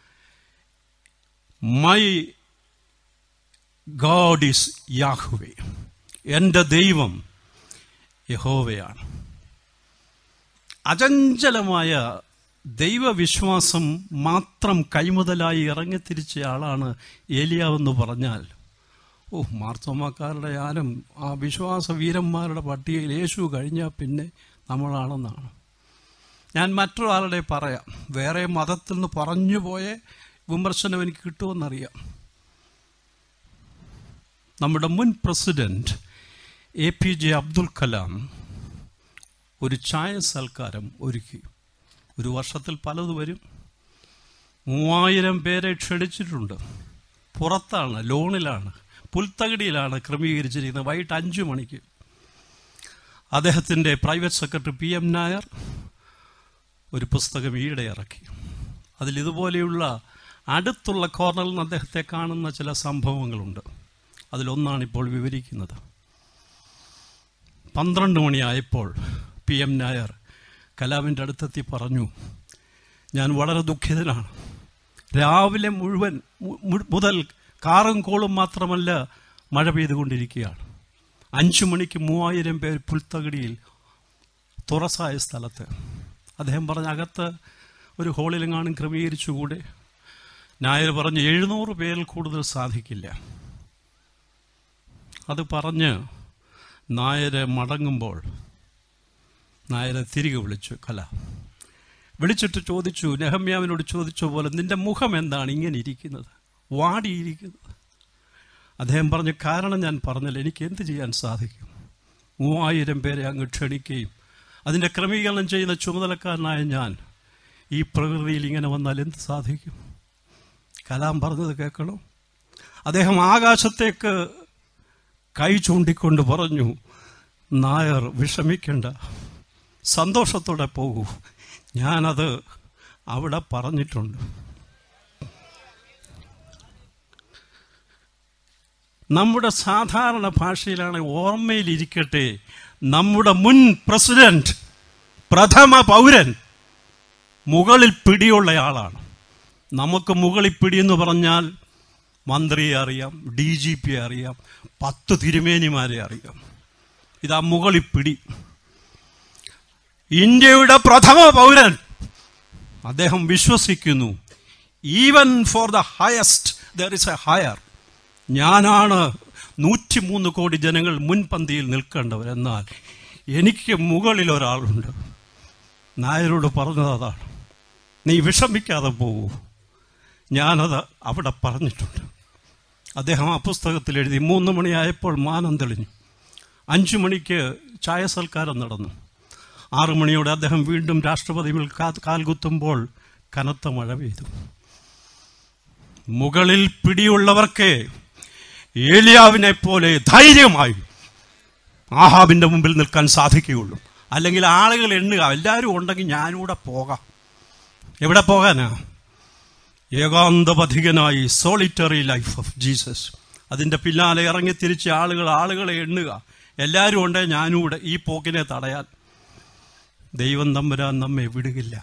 A: മൈ ഗോഡ് ഈസ് യാഹുവേ എൻ്റെ ദൈവം യഹോവയാണ് അചഞ്ചലമായ ദൈവവിശ്വാസം മാത്രം കൈമുതലായി ഇറങ്ങിത്തിരിച്ച ആളാണ് ഏലിയാവെന്ന് പറഞ്ഞാൽ ഓ മാർത്തോമാക്കാരുടെ ആരും ആ വിശ്വാസ വീരന്മാരുടെ പട്ടികയിൽ യേശു കഴിഞ്ഞാൽ പിന്നെ നമ്മളാണെന്നാണ് ഞാൻ മറ്റൊരാളുടെ പറയാം വേറെ മതത്തിൽ നിന്ന് പറഞ്ഞു പോയ വിമർശനം എനിക്ക് കിട്ടുമെന്നറിയാം നമ്മുടെ മുൻ president A P J Abdul Kalam ഒരു ചായ സൽക്കാരം ഒരുക്കി ഒരു വർഷത്തിൽ പലത് വരും മൂവായിരം പേരെ ക്ഷണിച്ചിട്ടുണ്ട് പുറത്താണ് ലോണിലാണ് പുൽത്തകടിയിലാണ് ക്രമീകരിച്ചിരിക്കുന്നത് വൈകിട്ട് അഞ്ചു മണിക്ക് അദ്ദേഹത്തിൻ്റെ private secretary P M Nair ഒരു പുസ്തകം ഈയിടെ ഇറക്കി അതിൽ ഇതുപോലെയുള്ള അടുത്തുള്ള കോർണറിൽ നിന്ന് അദ്ദേഹത്തെ കാണുന്ന ചില സംഭവങ്ങളുണ്ട് അതിലൊന്നാണ് ഇപ്പോൾ വിവരിക്കുന്നത് പന്ത്രണ്ട് മണിയായപ്പോൾ പി എം നായർ കലാമിൻ്റെ അടുത്തെത്തി പറഞ്ഞു ഞാൻ വളരെ ദുഃഖിതനാണ് രാവിലെ മുഴുവൻ മു- മുതൽ കാറും കോളും മാത്രമല്ല മഴ പെയ്തുകൊണ്ടിരിക്കുകയാണ് അഞ്ചു മണിക്ക് മൂവായിരം പേർ പുൽത്തകടിയിൽ തുറസായ സ്ഥലത്ത് അദ്ദേഹം പറഞ്ഞ അകത്ത് ഒരു ഹോളിലെങ്ങാനും ക്രമീകരിച്ചുകൂടെ നായർ പറഞ്ഞു എഴുന്നൂറ് പേരിൽ കൂടുതൽ സാധിക്കില്ല അത് പറഞ്ഞ് നായരെ മടങ്ങുമ്പോൾ നായരെ തിരികെ വിളിച്ചു കല വിളിച്ചിട്ട് ചോദിച്ചു നെഹമ്യാവിനോട് ചോദിച്ച പോലെ നിന്റെ മുഖം എന്താണ് ഇങ്ങനെ ഇരിക്കുന്നത് വാടിയിരിക്കുന്നത് അദ്ദേഹം പറഞ്ഞു കാരണം ഞാൻ പറഞ്ഞില്ല എനിക്ക് എന്ത് ചെയ്യാൻ സാധിക്കും മൂവായിരം പേരെ അങ്ങ് ക്ഷണിക്കുകയും അതിൻ്റെ ക്രമീകരണം ചെയ്യുന്ന ചുമതലക്കാരനായ ഞാൻ ഈ പ്രകൃതിയിൽ ഇങ്ങനെ വന്നാൽ എന്ത് സാധിക്കും കലാം പറഞ്ഞത് കേൾക്കണം അദ്ദേഹം ആകാശത്തേക്ക് കൈ ചൂണ്ടിക്കൊണ്ട് പറഞ്ഞു നായർ വിഷമിക്കേണ്ട സന്തോഷത്തോടെ പോകൂ ഞാനത് അവിടെ പറഞ്ഞിട്ടുണ്ട് നമ്മുടെ സാധാരണ ഭാഷയിലാണ് ഓർമ്മയിലിരിക്കട്ടെ നമ്മുടെ മുൻ പ്രസിഡന്റ് പ്രഥമ പൗരൻ മുകളിൽ പിടിയുള്ളയാളാണ് നമുക്ക് മുകളിൽ പിടി എന്ന് പറഞ്ഞാൽ മന്ത്രിയെ അറിയാം ഡി ജി പിയെ അറിയാം പത്ത് തിരുമേനിമാരെ അറിയാം ഇതാ മുകളിൽ പിടി ഇന്ത്യയുടെ പ്രഥമ പൗരൻ അദ്ദേഹം വിശ്വസിക്കുന്നു even for the highest there is a higher ഞാനാണ് നൂറ്റിമൂന്ന് കോടി ജനങ്ങൾ മുൻപന്തിയിൽ നിൽക്കേണ്ടവർ എന്നാൽ എനിക്ക് മുകളിൽ ഒരാളുണ്ട് നായരോട് പറഞ്ഞത് അതാണ് നീ വിഷമിക്കാതെ പോകൂ ഞാനത് അവിടെ പറഞ്ഞിട്ടുണ്ട് അദ്ദേഹം ആ പുസ്തകത്തിൽ എഴുതി മൂന്ന് മണിയായപ്പോൾ മാനം തെളിഞ്ഞു അഞ്ചു മണിക്ക് ചായ സൽക്കാരം നടന്നു ആറു മണിയോടെ അദ്ദേഹം വീണ്ടും രാഷ്ട്രപതിയിൽ കാൽകുത്തുമ്പോൾ കനത്ത മഴ പെയ്തു മുകളിൽ പിടിയുള്ളവർക്ക് ഏലിയാവിനെ പോലെ ധൈര്യമായി ആഹാബിന്റെ മുമ്പിൽ നിൽക്കാൻ സാധിക്കുകയുള്ളൂ അല്ലെങ്കിൽ ആളുകൾ എണ്ണുക എല്ലാവരും ഉണ്ടെങ്കിൽ ഞാനിവിടെ പോകാം എവിടെ പോകാനാ ഏകാന്തപഥികനായി സോളിറ്ററി ലൈഫ് ഓഫ് ജീസസ് അതിൻ്റെ പിന്നാലെ ഇറങ്ങി തിരിച്ച് ആളുകൾ ആളുകളെ എണ്ണുക എല്ലാവരും ഉണ്ടേ ഞാനൂടെ ഈ പോക്കിനെ തടയാൻ ദൈവം തമ്പുരാൻ നമ്മെ വിടുകില്ല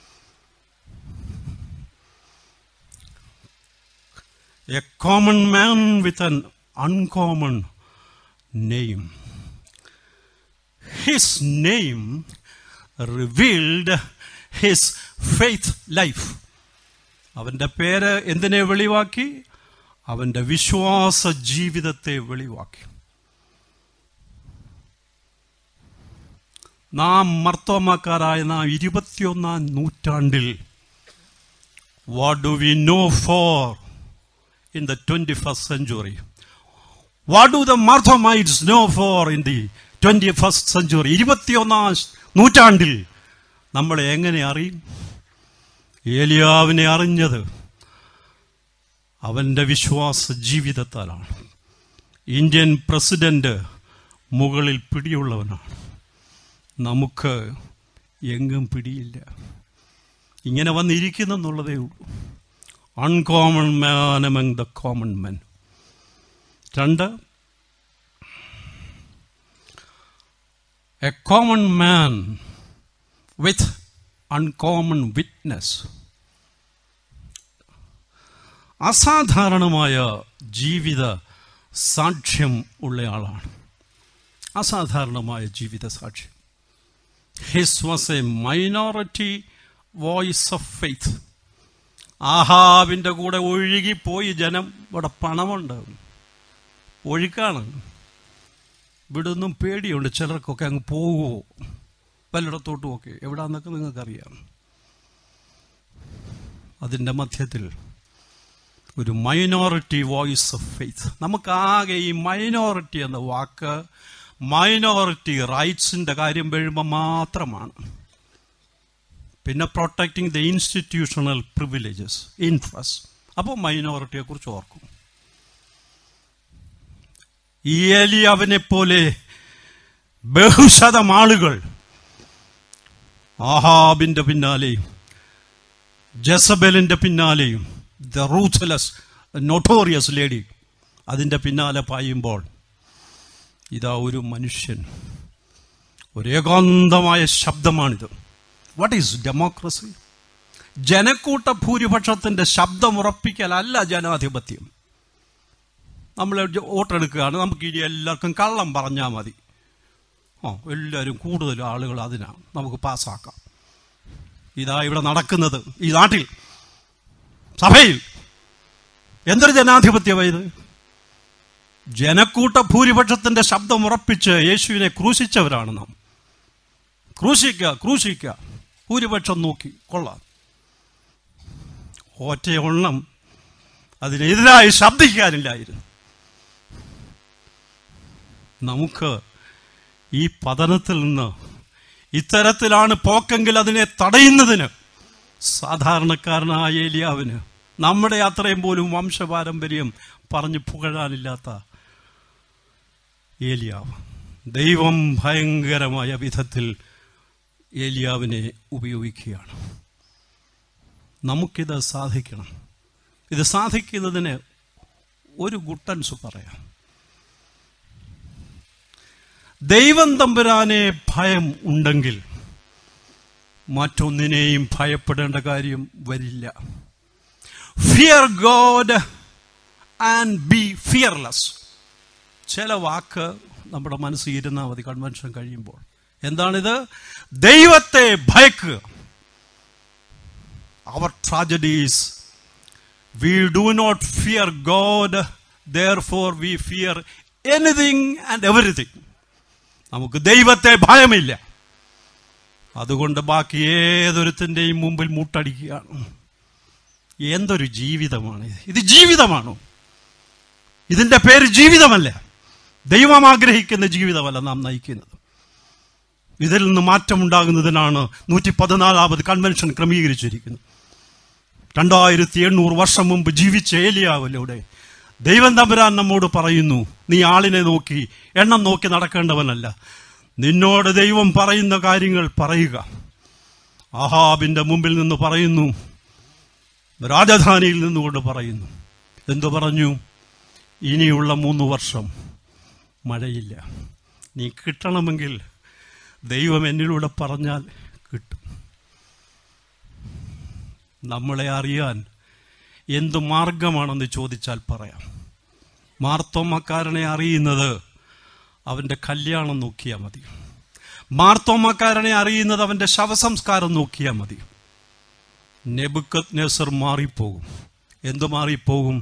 A: A common man with an uncommon name his name revealed his faith life അവൻ്റെ പേര് എന്തിനെ വെളിവാക്കി അവൻ്റെ വിശ്വാസ ജീവിതത്തെ വെളിവാക്കി നാം മർത്തോമാക്കാരായ നാം ഇരുപത്തിയൊന്നാം നൂറ്റാണ്ടിൽ what do we know for in the twenty first century what do the Marthomites know for in the twenty first century ഇരുപത്തിയൊന്നാം നൂറ്റാണ്ടിൽ നമ്മളെ എങ്ങനെ അറിയും ഏലിയാവിനെ അറിഞ്ഞത് അവൻ്റെ വിശ്വാസ ജീവിതത്താലാണ് ഇന്ത്യൻ പ്രസിഡന്റ് മുകളിൽ പിടിയുള്ളവനാണ് നമുക്ക് എങ്ങും പിടിയില്ല ഇങ്ങനെ വന്നിരിക്കുന്നെന്നുള്ളതേ ഉള്ളൂ uncommon man among the common men രണ്ട് a common man with uncommon witness അസാധാരണമായ ജീവിത സാക്ഷ്യം ഉള്ളയാളാണ് അസാധാരണമായ ജീവിത സാക്ഷ്യം his was a minority voice of faith ആഹാവിൻ്റെ കൂടെ ഒഴുകിപ്പോയി ജനം ഇവിടെ പണമുണ്ട് ഒഴുക്കാണ് ഇവിടൊന്നും പേടിയുണ്ട് ചിലർക്കൊക്കെ അങ്ങ് പോകുമോ പലയിടത്തോട്ടും ഒക്കെ എവിടാന്നൊക്കെ നിങ്ങൾക്കറിയാം അതിൻ്റെ മധ്യത്തിൽ ഒരു മൈനോറിറ്റി വോയിസ് ഓഫ് ഫെയ്ത്ത് നമുക്കാകെ ഈ മൈനോറിറ്റി എന്ന വാക്ക് മൈനോറിറ്റി റൈറ്റ്സിൻ്റെ കാര്യം വരുമ്പോൾ മാത്രമാണ് പിന്നെ protecting the institutional privileges interest അപ്പോൾ മൈനോറിറ്റിയെ കുറിച്ച് ഓർക്കും ഈ ഏലിയാവിനെ പോലെ ബഹുശതം ആളുകൾ ആഹാബിന്റെ പിന്നാലെയും ജസബലിന്റെ പിന്നാലെയും ദ റൂത്ത്ലെസ് നൊട്ടോറിയസ് ലേഡി അതിൻ്റെ പിന്നാലെ പായുമ്പോൾ ഇതാ ഒരു മനുഷ്യൻ ഒരു ഏകാന്തമായ ശബ്ദമാണിത് വാട്ട് ഈസ് ഡെമോക്രസി ജനക്കൂട്ട ഭൂരിപക്ഷത്തിൻ്റെ ശബ്ദമുറപ്പിക്കലല്ല ജനാധിപത്യം നമ്മൾ വോട്ടെടുക്കുകയാണ് നമുക്ക് ഇനി എല്ലാവർക്കും കള്ളം പറഞ്ഞാൽ മതി ഓ എല്ലാവരും കൂടുതൽ ആളുകൾ അതിനാണ് നമുക്ക് പാസ്സാക്കാം ഇതാ ഇവിടെ നടക്കുന്നത് ഈ നാട്ടിൽ സഭയിൽ എന്തൊരു ജനാധിപത്യമാണ് ഇത് ജനക്കൂട്ട ഭൂരിപക്ഷത്തിന്റെ ശബ്ദം ഉറപ്പിച്ച് യേശുവിനെ ക്രൂശിച്ചവരാണ് നാം ക്രൂശിക്കുക ക്രൂശിക്കുക ഭൂരിപക്ഷം നോക്കി കൊള്ളാം ഒറ്റയൊണ്ണം അതിനെതിരായി ശബ്ദിക്കാനില്ലായിരുന്നു നമുക്ക് ഈ പതനത്തിൽ നിന്ന് ഇത്തരത്തിലാണ് പോക്കെങ്കിൽ അതിനെ തടയുന്നതിന് സാധാരണക്കാരനായ ഏലിയാവിന് നമ്മുടെ അത്രയും പോലും വംശപാരമ്പര്യം പറഞ്ഞു പുകഴാനില്ലാത്ത ഏലിയാവ് ദൈവം ഭയങ്കരമായ വിധത്തിൽ ഏലിയാവിനെ ഉപയോഗിക്കുകയാണ് നമുക്കിത് സാധിക്കണം ഇത് സാധിക്കുന്നതിന് ഒരു ഗുട്ടൻസ് പറയാം ദൈവം തമ്പുരാനെ ഭയം ഉണ്ടെങ്കിൽ മറ്റൊന്നിനെയും ഭയപ്പെടേണ്ട കാര്യം വരില്ല fear God and be fearless ചില വാക്ക് നമ്മുടെ മനസ്സിൽ ഇരുന്നാൽ മതി കൺവെൻഷൻ കഴിയുമ്പോൾ എന്താണിത് ദൈവത്തെ ഭയക്കുക our tragedies we do not fear God therefore we fear anything and everything നമുക്ക് ദൈവത്തെ ഭയമില്ല അതുകൊണ്ട് ബാക്കി ഏതൊരുത്തിൻ്റെയും മുമ്പിൽ മുട്ടടിക്കുകയാണ് എന്തൊരു ജീവിതമാണ് ഇത് ഇത് ജീവിതമാണോ ഇതിൻ്റെ പേര് ജീവിതമല്ല ദൈവം ആഗ്രഹിക്കുന്ന ജീവിതമല്ല നാം നയിക്കുന്നത് ഇതിൽ നിന്ന് മാറ്റമുണ്ടാകുന്നതിനാണ് നൂറ്റി പതിനാലാമത് കൺവെൻഷൻ ക്രമീകരിച്ചിരിക്കുന്നത് രണ്ടായിരത്തി എണ്ണൂറ് വർഷം മുമ്പ് ജീവിച്ച ഏലിയാവിലൂടെ ദൈവം തമ്പുരാൻ നമ്മോട് പറയുന്നു നീ ആളിനെ നോക്കി എണ്ണം നോക്കി നടക്കേണ്ടവനല്ല നിന്നോട് ദൈവം പറയുന്ന കാര്യങ്ങൾ പറയുക അഹാബിന്റെ മുമ്പിൽ നിന്ന് പറയുന്നു രാജധാനിയിൽ നിന്നുകൊണ്ട് പറയുന്നു എന്തു പറഞ്ഞു ഇനിയുള്ള മൂന്ന് വർഷം മഴയില്ല നീ കിട്ടണമെങ്കിൽ ദൈവം എന്നിലൂടെ പറഞ്ഞാൽ കിട്ടും നമ്മളെ അറിയാൻ എന്തു മാർഗമാണെന്ന് ചോദിച്ചാൽ പറയാം മാർത്തോമ്മക്കാരനെ അറിയുന്നത് അവൻ്റെ കല്യാണം നോക്കിയാൽ മതി മാർത്തോമ്മക്കാരനെ അറിയുന്നത് അവൻ്റെ ശവസംസ്കാരം നോക്കിയാൽ മതി നെബുക്കത് നെസർ മാറിപ്പോകും എന്തു മാറിപ്പോകും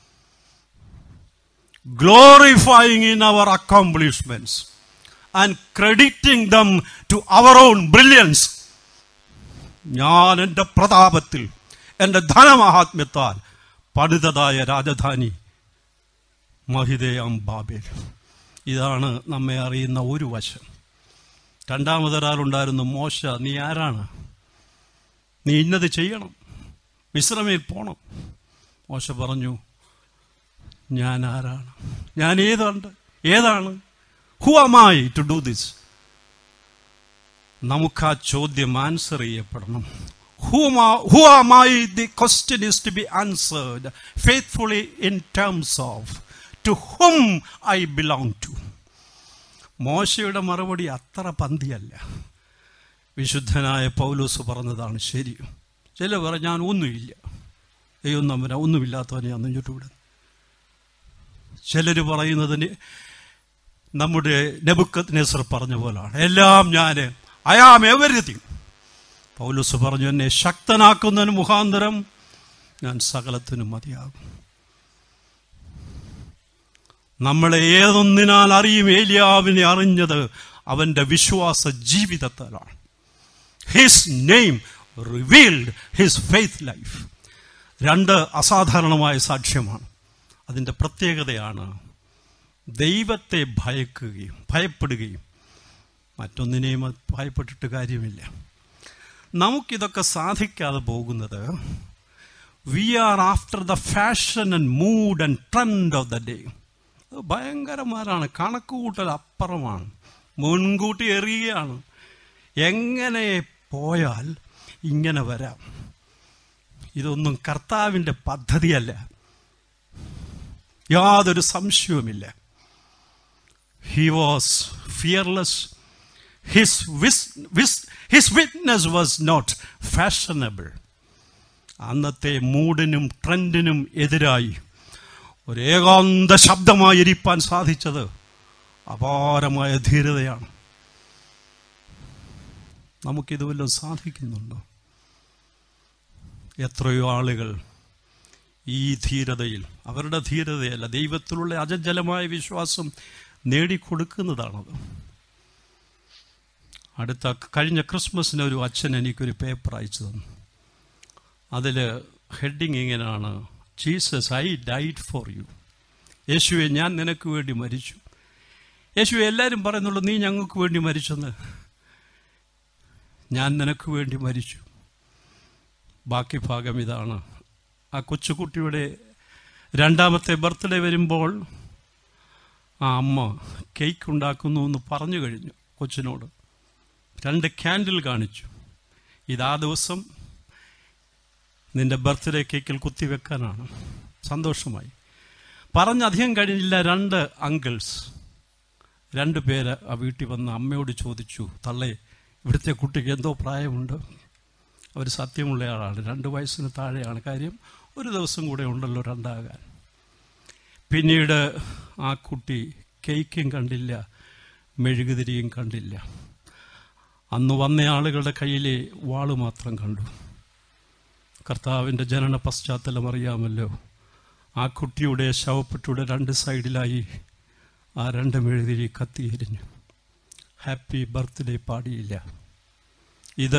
A: glorifying in our accomplishments and crediting them to our own brilliance ഞാൻ എൻ്റെ പ്രതാപത്തിൽ എൻ്റെ ധനമഹാത്മ്യത്താൽ പണിതതായ രാജധാനി മഹിതയാം ബാബേൽ ഇതാണ് നമ്മെ അറിയുന്ന ഒരു വശം രണ്ടാമതൊരാളുണ്ടായിരുന്നു മോശ നീ ആരാണ് നീ ഇന്നത് ചെയ്യണം മിശ്രമയിൽ പോണം മോശ പറഞ്ഞു ഞാൻ ആരാണ് ഞാൻ ഏതുണ്ട് ഏതാണ് who am I to do this നമുക്ക് ആ ചോദ്യം ആൻസർ ചെയ്യപ്പെടണം who am I the question is to be answered faithfully in terms of to whom I belong to മോശയുടെ മറുപടി അത്ര പന്തിയല്ല വിശുദ്ധനായ പൗലൂസ് പറഞ്ഞതാണ് ശരി ചില പറ ഞാൻ ഒന്നുമില്ല ദൈവം തമ്പുരാ ഒന്നുമില്ലാത്തവനെയാണ് ചുറ്റുവിടുന്നത് ചിലർ പറയുന്നതിന് നമ്മുടെ നെബുക്കത്ത് നെസർ പറഞ്ഞ പോലാണ് എല്ലാം ഞാൻ അയാം എവരിതിങ് പൗലൂസ് പറഞ്ഞു എന്നെ ശക്തനാക്കുന്നതിന് മുഖാന്തരം ഞാൻ സകലത്തിനും മതിയാകും നമ്മളെ ഏതൊന്നിനാൽ അറിയും ഏലിയാവിനെ അറിഞ്ഞത് അവന്റെ വിശ്വാസ ജീവിതത്താലാണ് his name revealed his faith life രണ്ട് അസാധാരണമായ സാക്ഷ്യമാണ് അതിൻ്റെ പ്രത്യേകതയാണ് ദൈവത്തെ ഭയക്കുകയും ഭയപ്പെടുകയും മറ്റൊന്നിനെയും ഭയപ്പെട്ടിട്ട് കാര്യമില്ല നമുക്കിതൊക്കെ സാധിക്കാതെ പോകുന്നത് we are after the fashion and mood and trend of the day ഭയങ്കരമാരാണ് കണക്കുകൂട്ടൽ അപ്പുറമാണ് മുൻകൂട്ടി എറിയുകയാണ് എങ്ങനെ പോയാൽ ഇങ്ങനെ വരാം ഇതൊന്നും കർത്താവിൻ്റെ പദ്ധതിയല്ല യാതൊരു സംശയവുമില്ല ഹി വാസ് ഫിയർലെസ് ഹിസ് വിസ് വിസ് his witness was not fashionable അന്നത്തെ മൂഡിനും ട്രെൻഡിനും എതിരായി ഒരു ഏകാന്ത ശബ്ദമായി ഇരിപ്പാൻ സാധിച്ചത് അപാരമായ ധീരതയാണ് നമുക്കിത് വല്ലതും സാധിക്കുന്നുണ്ടോ എത്രയോ ആളുകൾ ഈ ധീരതയിൽ അവരുടെ ധീരതയല്ല ദൈവത്തിലുള്ള അജജലമായ വിശ്വാസം നേടിക്കൊടുക്കുന്നതാണത് അടുത്ത കഴിഞ്ഞ ക്രിസ്മസിന് ഒരു അച്ഛൻ എനിക്കൊരു പേപ്പർ അയച്ചു തന്നു അതിൽ ഹെഡിങ് ഇങ്ങനെയാണ് Jesus I died for you യേശുവെ ഞാൻ നിനക്ക് വേണ്ടി മരിച്ചു യേശുവെ എല്ലാവരും പറയുന്നുള്ളൂ നീ ഞങ്ങൾക്ക് വേണ്ടി മരിച്ചെന്ന് ഞാൻ നിനക്ക് വേണ്ടി മരിച്ചു ബാക്കി ഭാഗം ഇതാണ് ആ കൊച്ചുകുട്ടിയുടെ രണ്ടാമത്തെ ബർത്ത്ഡേ വരുമ്പോൾ ആ അമ്മ കേക്ക് ഉണ്ടാക്കുന്നു എന്ന് പറഞ്ഞു കഴിഞ്ഞു കൊച്ചിനോട് രണ്ട് ക്യാൻഡിൽ കാണിച്ചു ഇതാ ദിവസം നിന്റെ ബർത്ത്ഡേ കേക്കിൽ കുത്തിവെക്കാനാണ് സന്തോഷമായി പറഞ്ഞധികം കഴിഞ്ഞില്ല രണ്ട് അങ്കിൾസ് രണ്ട് പേര് ആ വീട്ടിൽ വന്ന് അമ്മയോട് ചോദിച്ചു തള്ളേ ഇവിടുത്തെ കുട്ടിക്ക് എന്തോ പ്രായമുണ്ട് അവർ സത്യമുള്ള ആളാണ് രണ്ട് വയസ്സിന് താഴെയാണ് കാര്യം ഒരു ദിവസം കൂടെ ഉണ്ടല്ലോ രണ്ടാകാൻ പിന്നീട് ആ കുട്ടി കേക്കും കണ്ടില്ല മെഴുകുതിരിയും കണ്ടില്ല അന്ന് വന്ന ആളുകളുടെ കയ്യിലെ വാള് മാത്രം കണ്ടു കർത്താവിൻ്റെ ജനന പശ്ചാത്തലം അറിയാമല്ലോ ആ കുട്ടിയുടെ ശവപ്പെട്ടിയുടെ രണ്ട് സൈഡിലായി ആ രണ്ട് മെഴുതിരി കത്തിയെരിഞ്ഞു ഹാപ്പി ബർത്ത്ഡേ പാടിയില്ല ഇത്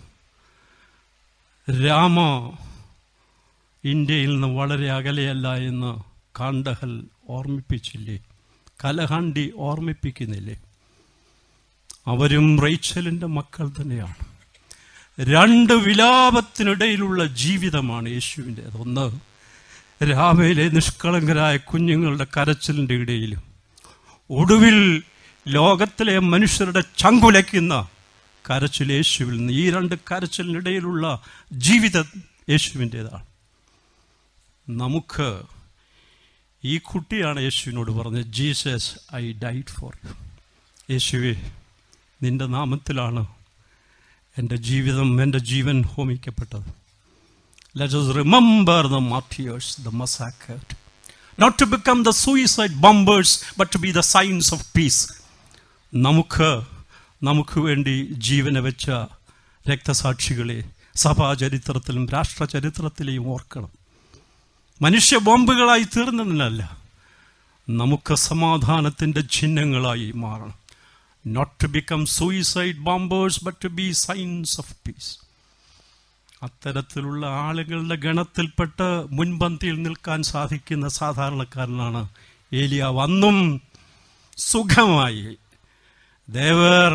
A: രാമ ഇന്ത്യയിൽ നിന്ന് വളരെ അകലെയല്ല എന്ന് കാണ്ടഹൽ ഓർമ്മിപ്പിച്ചില്ലേ കലഹണ്ടി ഓർമ്മിപ്പിക്കുന്നില്ലേ അവരും റേച്ചലിൻ്റെ മക്കൾ തന്നെയാണ് രണ്ട് വിലാപത്തിനിടയിലുള്ള ജീവിതമാണ് യേശുവിൻ്റേത് ഒന്ന് രാമയിലെ നിഷ്കളങ്കരായ കുഞ്ഞുങ്ങളുടെ കരച്ചിലിൻ്റെ ഇടയിലും ഒടുവിൽ ലോകത്തിലെ മനുഷ്യരുടെ ചങ്കുലയ്ക്കുന്ന കരച്ചിൽ യേശുവിൽ നിന്ന് ഈ രണ്ട് കരച്ചിലിനിടയിലുള്ള ജീവിതം യേശുവിൻ്റേതാണ് നമുക്ക് ഈ കുട്ടിയാണ് യേശുവിനോട് പറഞ്ഞത് Jesus I died for you യേശുവെ നിന്റെ നാമത്തിലാണ് എൻ്റെ ജീവിതം എൻ്റെ ജീവൻ ഹോമിക്കപ്പെട്ടത് let us remember the martyrs, the massacred. Not to become the suicide bombers, but to be the signs of peace. നമുക്ക് നമുക്ക് വേണ്ടി ജീവനെ വെച്ച രക്തസാക്ഷികളെ സഭാചരിത്രത്തിലും രാഷ്ട്രചരിത്രത്തിലെയും ഓർക്കണം മനുഷ്യ ബോംബുകളായി തീർന്നതിനല്ല നമുക്ക് സമാധാനത്തിൻ്റെ ചിഹ്നങ്ങളായി മാറണം not to become suicide bombers but to be signs of peace അത്തരത്തിലുള്ള ആളുകളുടെ ഗണത്തിൽപ്പെട്ട് മുൻപന്തിയിൽ നിൽക്കാൻ സാധിക്കുന്ന സാധാരണക്കാരനാണ് ഏലിയാവ് അന്നും സുഖമായി they're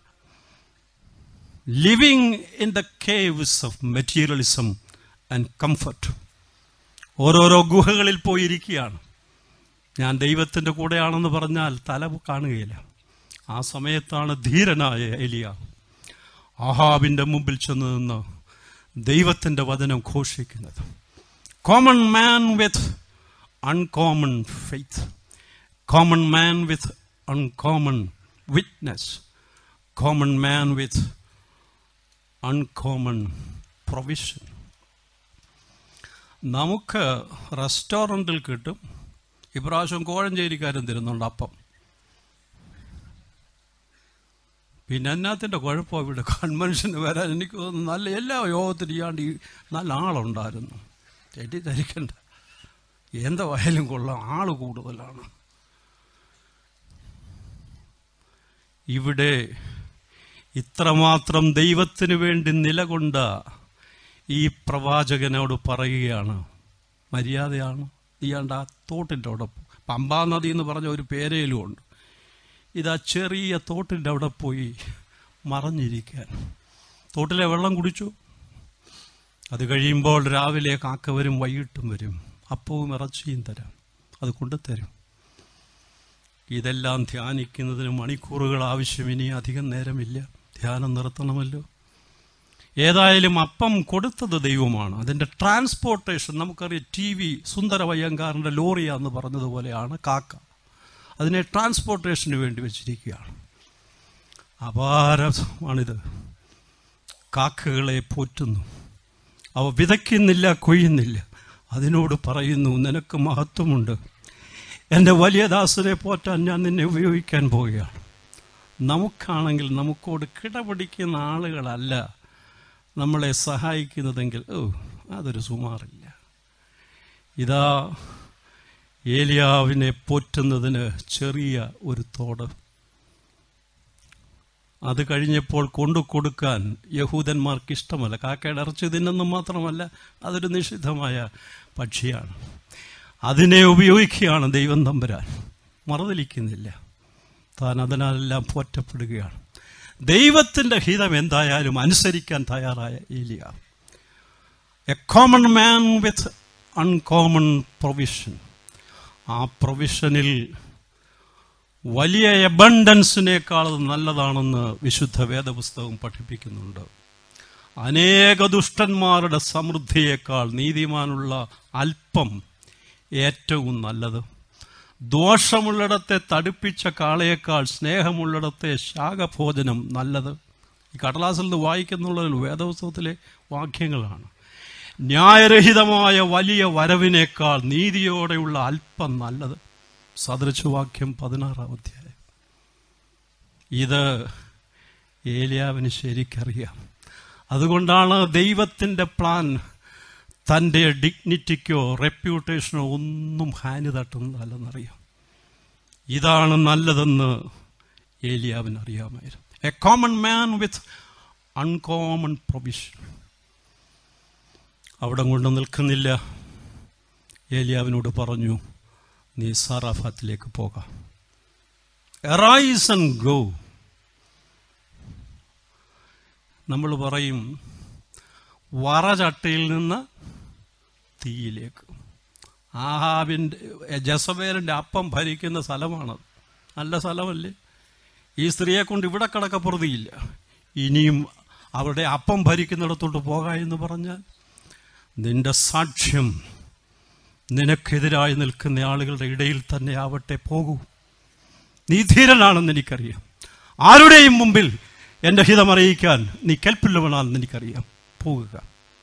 A: living in the caves of materialism and comfort ഓരോരോ ഗുഹകളിൽ പോയിരിക്കുകയാണ് ഞാൻ ദൈവത്തിൻ്റെ കൂടെയാണെന്ന് പറഞ്ഞാൽ തല കാണുകയില്ല ആ സമയത്താണ് ധീരനായ എലിയ ആഹാബിൻ്റെ മുമ്പിൽ ചെന്ന് നിന്ന് ദൈവത്തിൻ്റെ വചനം ഘോഷിക്കുന്നത് common man with uncommon faith common man with uncommon witness common man with uncommon provision നമുക്ക് റെസ്റ്റോറൻറ്റിൽ കിട്ടും ഇപ്രാവശ്യം കോഴഞ്ചേരിക്കാരൻ തരുന്നുണ്ട് അപ്പം പിന്നെ എന്നാത്തിൻ്റെ കുഴപ്പം ഇവിടെ കൺവെൻഷന് വരാൻ എനിക്ക് തോന്നുന്നു നല്ല എല്ലാ യോഗത്തിനും ഇയാണ്ട് ഈ നല്ല ആളുണ്ടായിരുന്നു തെറ്റിദ്ധരിക്കണ്ട എന്തായാലും കൊള്ളാം ആൾ കൂടുതലാണ് ഇവിടെ ഇത്രമാത്രം ദൈവത്തിന് വേണ്ടി നിലകൊണ്ട ഈ പ്രവാചകനോട് പറയുകയാണ് മര്യാദയാണ് ഇയാണ്ട് ആ തോട്ടിൻ്റെ അവിടെ പമ്പാ നദി എന്ന് പറഞ്ഞ ഒരു പേരയിലും ഉണ്ട് ഇതാ ചെറിയ തോട്ടിൻ്റെ അവിടെ പോയി മറഞ്ഞിരിക്കാൻ തോട്ടിലെ വെള്ളം കുടിച്ചു അത് കഴിയുമ്പോൾ രാവിലെ കാക്ക വരും വൈകിട്ടും വരും അപ്പവും ഇറച്ചിയും തരാം അത് കൊണ്ടുതരും ഇതെല്ലാം ധ്യാനിക്കുന്നതിന് മണിക്കൂറുകൾ ആവശ്യം ഇനി അധികം നേരമില്ല ധ്യാനം നിർത്തണമല്ലോ ഏതായാലും അപ്പം കൊടുത്തത് ദൈവമാണ് അതിൻ്റെ ട്രാൻസ്പോർട്ടേഷൻ നമുക്കറിയാം ടി വി സുന്ദരവയ്യങ്കാറിൻ്റെ ലോറിയാന്ന് പറഞ്ഞതുപോലെയാണ് കാക്ക അതിനെ ട്രാൻസ്പോർട്ടേഷന് വേണ്ടി വെച്ചിരിക്കുകയാണ് അപാരമാണിത് കാക്കകളെ പോറ്റുന്നു അവ വിതയ്ക്കുന്നില്ല കൊയ്യുന്നില്ല അതിനോട് പറയുന്നു നിനക്ക് മഹത്വമുണ്ട് എൻ്റെ വലിയ ദാസനെ പോറ്റാൻ ഞാൻ നിന്നെ ഉപയോഗിക്കാൻ പോവുകയാണ് നമുക്കാണെങ്കിൽ നമുക്കോട് കിടപിടിക്കുന്ന ആളുകളല്ല നമ്മളെ സഹായിക്കുന്നതെങ്കിൽ ഓ അതൊരു സുമാറില്ല ഇതാ ഏലിയാവിനെ പോറ്റുന്നതിന് ചെറിയ ഒരു തോട് അത് കഴിഞ്ഞപ്പോൾ കൊണ്ടു കൊടുക്കാൻ യഹൂദന്മാർക്ക് ഇഷ്ടമല്ല കാക്കയുടെ ഇറച്ചി തിന്നുന്നു മാത്രമല്ല അതൊരു നിഷിദ്ധമായ പക്ഷിയാണ് അതിനെ ഉപയോഗിക്കുകയാണ് ദൈവം തമ്പുരാൻ മറുതലിക്കുന്നില്ല താൻ അതിനാലെല്ലാം പോറ്റപ്പെടുകയാണ് ദൈവത്തിൻ്റെ ഹിതം എന്തായാലും അനുസരിക്കാൻ തയ്യാറായ ഏലിയ a common man with uncommon provision ആ പ്രൊവിഷനിൽ വലിയ എബണ്ടൻസിനേക്കാൾ നല്ലതാണെന്ന് വിശുദ്ധ വേദപുസ്തകം പഠിപ്പിക്കുന്നുണ്ട് അനേക ദുഷ്ടന്മാരുടെ സമൃദ്ധിയേക്കാൾ നീതിമാനുള്ള അല്പം ഏറ്റവും നല്ലത് ദോഷമുള്ളിടത്തെ തടുപ്പിച്ച കാളയേക്കാൾ സ്നേഹമുള്ളിടത്തെ ശാഖഭോജനം നല്ലത് ഈ കടലാസിൽ നിന്ന് വായിക്കുന്നുള്ള വേദപുസ്തകത്തിലെ വാക്യങ്ങളാണ് ന്യായരഹിതമായ വലിയ വരവിനേക്കാൾ നീതിയോടെയുള്ള അല്പം നല്ലത് സദൃശവാക്യം പതിനാറാം അധ്യായം ഇത് ഏലിയാവിന് ശരിക്കറിയാം അതുകൊണ്ടാണ് ദൈവത്തിൻ്റെ പ്ലാൻ തൻ്റെ ഡിഗ്നിറ്റിക്കോ റെപ്യൂട്ടേഷനോ ഒന്നും ഹാനി തട്ടുന്നതല്ലെന്നറിയാം ഇതാണ് നല്ലതെന്ന് ഏലിയാവിന് അറിയാമായിരുന്നു a common man with uncommon provision അവിടെ കൊണ്ട് നിൽക്കുന്നില്ല ഏലിയാവിനോട് പറഞ്ഞു നീ സാറാഫാത്തിലേക്ക് പോകാം എറൈസ് ആൻഡ് ഗോ നമ്മൾ പറയും വറചട്ടയിൽ നിന്ന് തീയിലേക്ക് ആഹാബിൻ്റെ ജസബേലിൻ്റെ അപ്പം ഭരിക്കുന്ന സ്ഥലമാണത് നല്ല സ്ഥലമല്ലേ ഈ സ്ത്രീയെ കൊണ്ട് ഇവിടെ കിടക്കപ്പുറതിയില്ല ഇനിയും അവരുടെ അപ്പം ഭരിക്കുന്നിടത്തോട്ട് പോകാ എന്ന് പറഞ്ഞാൽ നിന്റെ സാക്ഷ്യം നിനക്കെതിരായി നിൽക്കുന്ന ആളുകളുടെ ഇടയിൽ തന്നെ ആവട്ടെ പോകൂ നീ ധീരനാണെന്ന് എനിക്കറിയാം ആരുടെയും മുമ്പിൽ എൻ്റെ ഹിതം അറിയിക്കാൻ നീ കെൽപ്പില്ലവനാണെന്ന് എനിക്കറിയാം പോകുക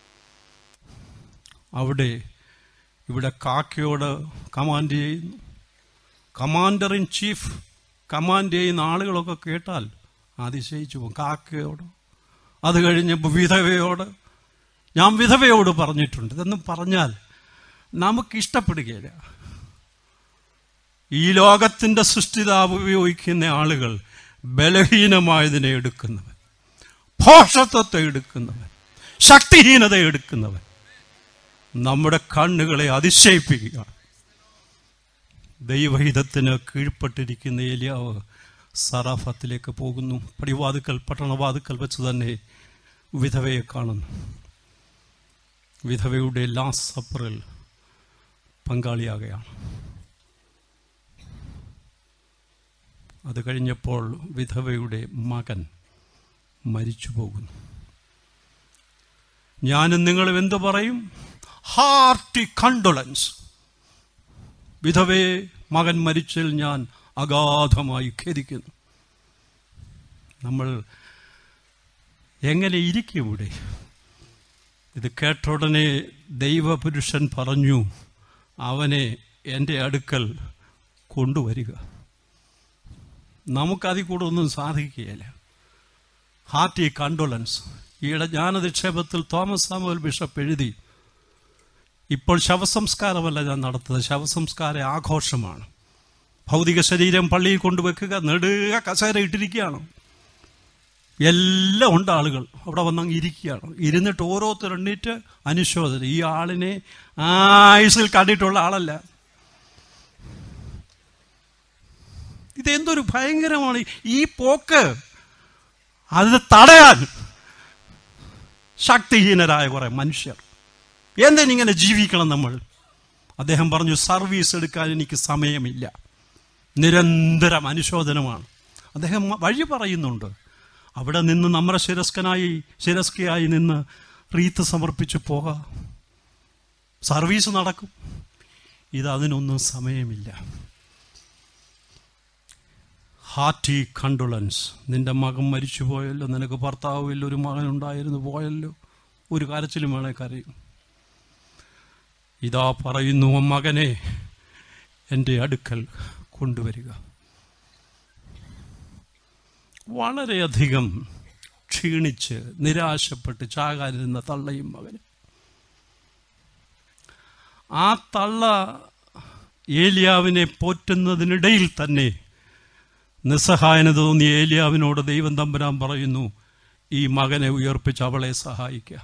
A: അവിടെ ഇവിടെ കാക്കയോട് കമാൻഡ് ചെയ്യുന്നു കമാൻഡർ ഇൻ ചീഫ് കമാൻഡ് ചെയ്യുന്ന ആളുകളൊക്കെ കേട്ടാൽ അതിശയിച്ചു പോകും കാക്കയോട് അത് കഴിഞ്ഞ് വിധവയോട് ഞാൻ വിധവയോട് പറഞ്ഞിട്ടുണ്ട് ഇതെന്നും പറഞ്ഞാൽ നമുക്ക് ഇഷ്ടപ്പെടുകയില്ല ഈ ലോകത്തിൻ്റെ സൃഷ്ടിതാവ് ഉപയോഗിക്കുന്ന ആളുകൾ ബലഹീനമായതിനെ എടുക്കുന്നവൻ ഭോഷത്വത്തെ എടുക്കുന്നവൻ ശക്തിഹീനത എടുക്കുന്നവൻ നമ്മുടെ കണ്ണുകളെ അതിശയിപ്പിക്കുക ദൈവഹിതത്തിന് കീഴ്പ്പെട്ടിരിക്കുന്ന ഏലിയാവ് സറാഫത്തിലേക്ക് പോകുന്നു പടിവാതുക്കൽ പട്ടണവാതുക്കൽ വെച്ച് തന്നെ വിധവയെ കാണുന്നു വിധവയുടെ ലാസ്റ്റ് സപ്പറിൽ പങ്കാളിയാകുകയാണ് അത് കഴിഞ്ഞപ്പോൾ വിധവയുടെ മകൻ മരിച്ചു പോകുന്നു ഞാനും നിങ്ങളും എന്തു പറയും ഹാർട്ടി കണ്ടോളൻസ് വിധവയെ മകൻ മരിച്ചതിൽ ഞാൻ അഗാധമായി ഖേദിക്കുന്നു നമ്മൾ എങ്ങനെ ഇരിക്കും ഇവിടെ ഇത് കേട്ട ഉടനെ ദൈവപുരുഷൻ പറഞ്ഞു അവനെ എൻ്റെ അടുക്കൽ കൊണ്ടുവരിക നമുക്കതിൽ കൂടെ ഒന്നും സാധിക്കുകയില്ല ഹാർട്ടി കണ്ടോളൻസ് ഈയിടെ ജ്ഞാനനിക്ഷേപത്തിൽ തോമസ് സാമുവൽ ബിഷപ്പ് എഴുതി ഇപ്പോൾ ശവസംസ്കാരമല്ല ഞാൻ നടത്തുന്നത് ശവസംസ്കാര ആഘോഷമാണ് ഭൗതിക ശരീരം പള്ളിയിൽ കൊണ്ടുവെക്കുക നെടുക കസേര ഇട്ടിരിക്കുകയാണ് എല്ലാം ഉണ്ട് ആളുകൾ അവിടെ വന്നങ്ങ് ഇരിക്കുകയാണ് ഇരുന്നിട്ട് ഓരോരുത്തർ എണ്ണീറ്റ് അനുശോചന ഈ ആളിനെ ആയുസിൽ കണ്ടിട്ടുള്ള ആളല്ല ഇതെന്തൊരു ഭയങ്കരമാണ് ഈ പോക്ക് അത് തടയാൻ ശക്തിഹീനരായ കുറെ മനുഷ്യർ എന്തിനിങ്ങനെ ജീവിക്കണം നമ്മൾ അദ്ദേഹം പറഞ്ഞു സർവീസ് എടുക്കാൻ എനിക്ക് സമയമില്ല നിരന്തരം അനുശോചനമാണ് അദ്ദേഹം വഴി പറയുന്നുണ്ട് അവിടെ നിന്ന് നമ്മുടെ ശിരസ്കനായി ശിരസ്കയായി നിന്ന് റീത്ത് സമർപ്പിച്ച് പോകാം സർവീസ് നടക്കും ഇത് അതിനൊന്നും സമയമില്ല ഹാർട്ടി കണ്ടോളൻസ് നിന്റെ മകൻ മരിച്ചു പോയല്ലോ നിനക്ക് ഭർത്താവില്ല ഒരു മകൻ ഉണ്ടായിരുന്നു പോയല്ലോ ഒരു കരച്ചിലും വേണേ കരയും ഇതാ പറയുന്നു മകനെ എൻ്റെ അടുക്കൽ കൊണ്ടുവരിക വളരെയധികം ക്ഷീണിച്ച് നിരാശപ്പെട്ട് ചാകാനിരുന്ന തള്ളയും മകനും ആ തള്ള ഏലിയാവിനെ പോറ്റുന്നതിനിടയിൽ തന്നെ നിസ്സഹായന തോന്നിയ ഏലിയാവിനോട് ദൈവം തമ്പുരാൻ പറയുന്നു ഈ മകനെ ഉയർപ്പിച്ച് അവളെ സഹായിക്കുക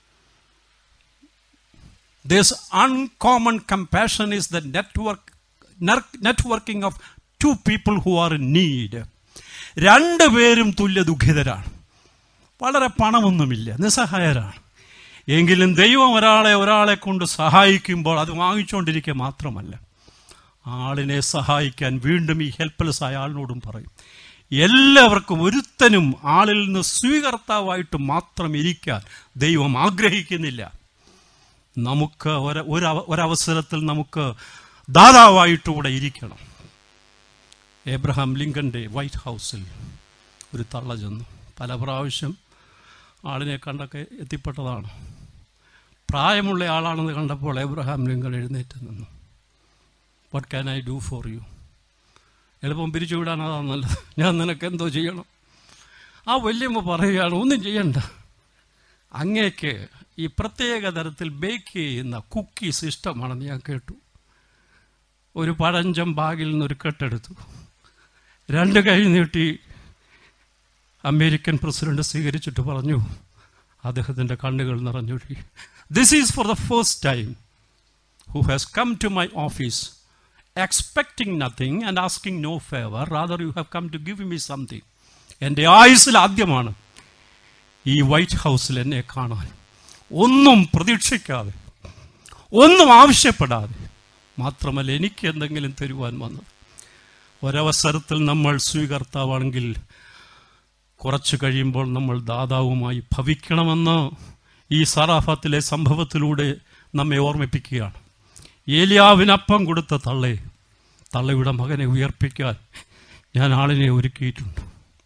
A: this uncommon compassion is the network networking of two people who are in need രണ്ടുപേരും തുല്യ ദുഃഖിതരാണ് വളരെ പണമൊന്നുമില്ല നിസ്സഹായരാണ് എങ്കിലും ദൈവം ഒരാളെ ഒരാളെ കൊണ്ട് സഹായിക്കുമ്പോൾ അത് വാങ്ങിച്ചുകൊണ്ടിരിക്കുക മാത്രമല്ല ആളിനെ സഹായിക്കാൻ വീണ്ടും ഈ ഹെൽപ്ലെസ് ആയ ആളിനോടും പറയും എല്ലാവർക്കും ഒരുത്തനും ആളിൽ നിന്ന് സ്വീകർത്താവായിട്ട് മാത്രം ഇരിക്കാൻ ദൈവം ആഗ്രഹിക്കുന്നില്ല നമുക്ക് ഒരു ഒരു- ഒരവസരത്തിൽ നമുക്ക് ദാതാവായിട്ട് കൂടെ ഇരിക്കണം ഏബ്രഹാം ലിങ്കന്റെ വൈറ്റ് ഹൗസിൽ ഒരു തള്ള ചെന്നു പല പ്രാവശ്യം ആളിനെ കണ്ടൊക്കെ എത്തിപ്പെട്ടതാണ് പ്രായമുള്ള ആളാണെന്ന് കണ്ടപ്പോൾ ഏബ്രഹാം ലിങ്കൺ എഴുന്നേറ്റ് നിന്നു what can I do for you എളുപ്പം പിരിച്ചു വിടാൻ അതാ നല്ലത് ഞാൻ നിനക്ക് എന്തോ ചെയ്യണം ആ വല്യമ്മ പറയുകയാണ് ഒന്നും ചെയ്യണ്ട അങ്ങേക്ക് ഈ പ്രത്യേക തരത്തിൽ ബേക്ക് ചെയ്യുന്ന കുക്കീസ് ഇഷ്ടമാണെന്ന് ഞാൻ കേട്ടു ഒരു പഴഞ്ചം ബാഗിൽ നിന്ന് ഒരു കെട്ടെടുത്തു രണ്ട് കൈ നീട്ടി അമേരിക്കൻ പ്രസിഡന്റ് സ്വീകരിച്ചിട്ട് പറഞ്ഞു അദ്ദേഹത്തിൻ്റെ കണ്ണുകൾ നിറഞ്ഞൊഴുകി this is for the first time who has come to my office expecting nothing and asking no favor, rather, you have come to give me something. എൻ്റെ ആയുസ്സിൽ ആദ്യമാണ് ഈ വൈറ്റ് ഹൗസിൽ എന്നെ കാണാൻ ഒന്നും പ്രതീക്ഷിക്കാതെ ഒന്നും ആവശ്യപ്പെടാതെ മാത്രമല്ല എനിക്ക് എന്തെങ്കിലും തരുവാൻ വന്നത് ഒരവസരത്തിൽ നമ്മൾ സ്വീകർത്താവാണെങ്കിൽ കുറച്ച് കഴിയുമ്പോൾ നമ്മൾ ദാതാവുമായി ഭവിക്കണമെന്ന് ഈ സറാഫത്തിലെ സംഭവത്തിലൂടെ നമ്മെ ഓർമ്മിപ്പിക്കുകയാണ് ഏലിയാവിനപ്പം കൊടുത്ത തള്ളെ തള്ളയുടെ മകനെ ഉയർപ്പിക്കാൻ ഞാൻ ആളിനെ ഒരുക്കിയിട്ടുണ്ട്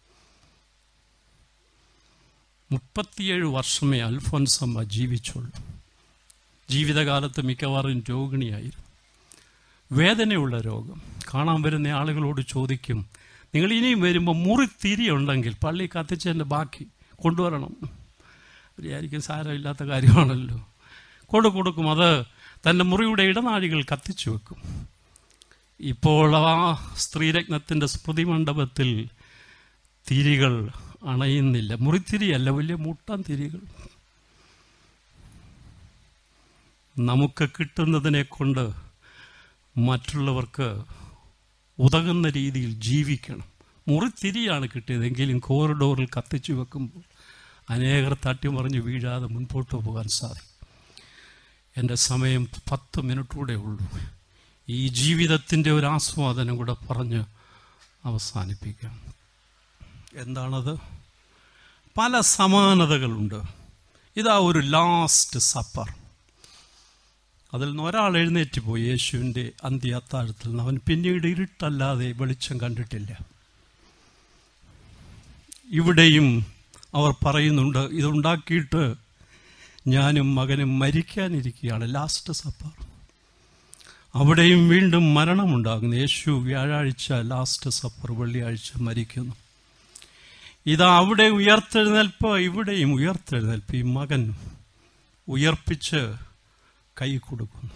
A: മുപ്പത്തിയേഴ് വർഷമേ അൽഫോൻസമ്മ ജീവിച്ചുള്ളൂ ജീവിതകാലത്ത് മിക്കവാറും രോഗിണിയായിരുന്നു വേദനയുള്ള രോഗം കാണാൻ വരുന്ന ആളുകളോട് ചോദിക്കും നിങ്ങൾ ഇനിയും വരുമ്പോൾ മുറിത്തിരി ഉണ്ടെങ്കിൽ പള്ളി കത്തിച്ചതിൻ്റെ ബാക്കി കൊണ്ടുവരണം വിചാരിക്കും സാരമില്ലാത്ത കാര്യമാണല്ലോ കൊണ്ടു കൊടുക്കും അത് തൻ്റെ മുറിയുടെ ഇടനാഴികൾ കത്തിച്ചു വെക്കും ഇപ്പോൾ ആ സ്ത്രീരത്നത്തിൻ്റെ സ്മൃതി മണ്ഡപത്തിൽ തിരികൾ അണയുന്നില്ല മുറിത്തിരിയല്ല വലിയ മുട്ടാൻ തിരികൾ നമുക്ക് കിട്ടുന്നതിനെ കൊണ്ട് മറ്റുള്ളവർക്ക് ഉതകുന്ന രീതിയിൽ ജീവിക്കണം മുറിത്തിരിയാണ് കിട്ടിയതെങ്കിലും കോറിഡോറിൽ കത്തിച്ചു വെക്കുമ്പോൾ അനേകർ തട്ടിമറിഞ്ഞ് വീഴാതെ മുൻപോട്ട് പോകാൻ സാധിക്കും എൻ്റെ സമയം പത്ത് മിനിറ്റൂടെ ഉള്ളൂ ഈ ജീവിതത്തിൻ്റെ ഒരു ആസ്വാദനം കൂടെ പറഞ്ഞ് അവസാനിപ്പിക്കാം എന്താണത് പല സമാനതകളുണ്ട് ഇതാ ഒരു ലാസ്റ്റ് സപ്പർ അതിൽ നിന്ന് ഒരാൾ എഴുന്നേറ്റ് പോയി യേശുവിൻ്റെ അന്ത്യ അത്താഴത്തിൽ നിന്ന് അവൻ പിന്നീട് ഇരുട്ടല്ലാതെ വെളിച്ചം കണ്ടിട്ടില്ല ഇവിടെയും അവർ പറയുന്നുണ്ട് ഇതുണ്ടാക്കിയിട്ട് ഞാനും മകനും മരിക്കാനിരിക്കുകയാണ് ലാസ്റ്റ് സപ്പർ അവിടെയും വീണ്ടും മരണമുണ്ടാകുന്നു യേശു വ്യാഴാഴ്ച ലാസ്റ്റ് സപ്പർ വെള്ളിയാഴ്ച മരിക്കുന്നു ഇതാ അവിടെ ഉയർത്തെഴുന്നേൽപ്പ് ഇവിടെയും ഉയർത്തെഴുന്നേൽപ്പ് ഈ മകൻ ഉയർപ്പിച്ച് കൈ കൊടുക്കുന്നു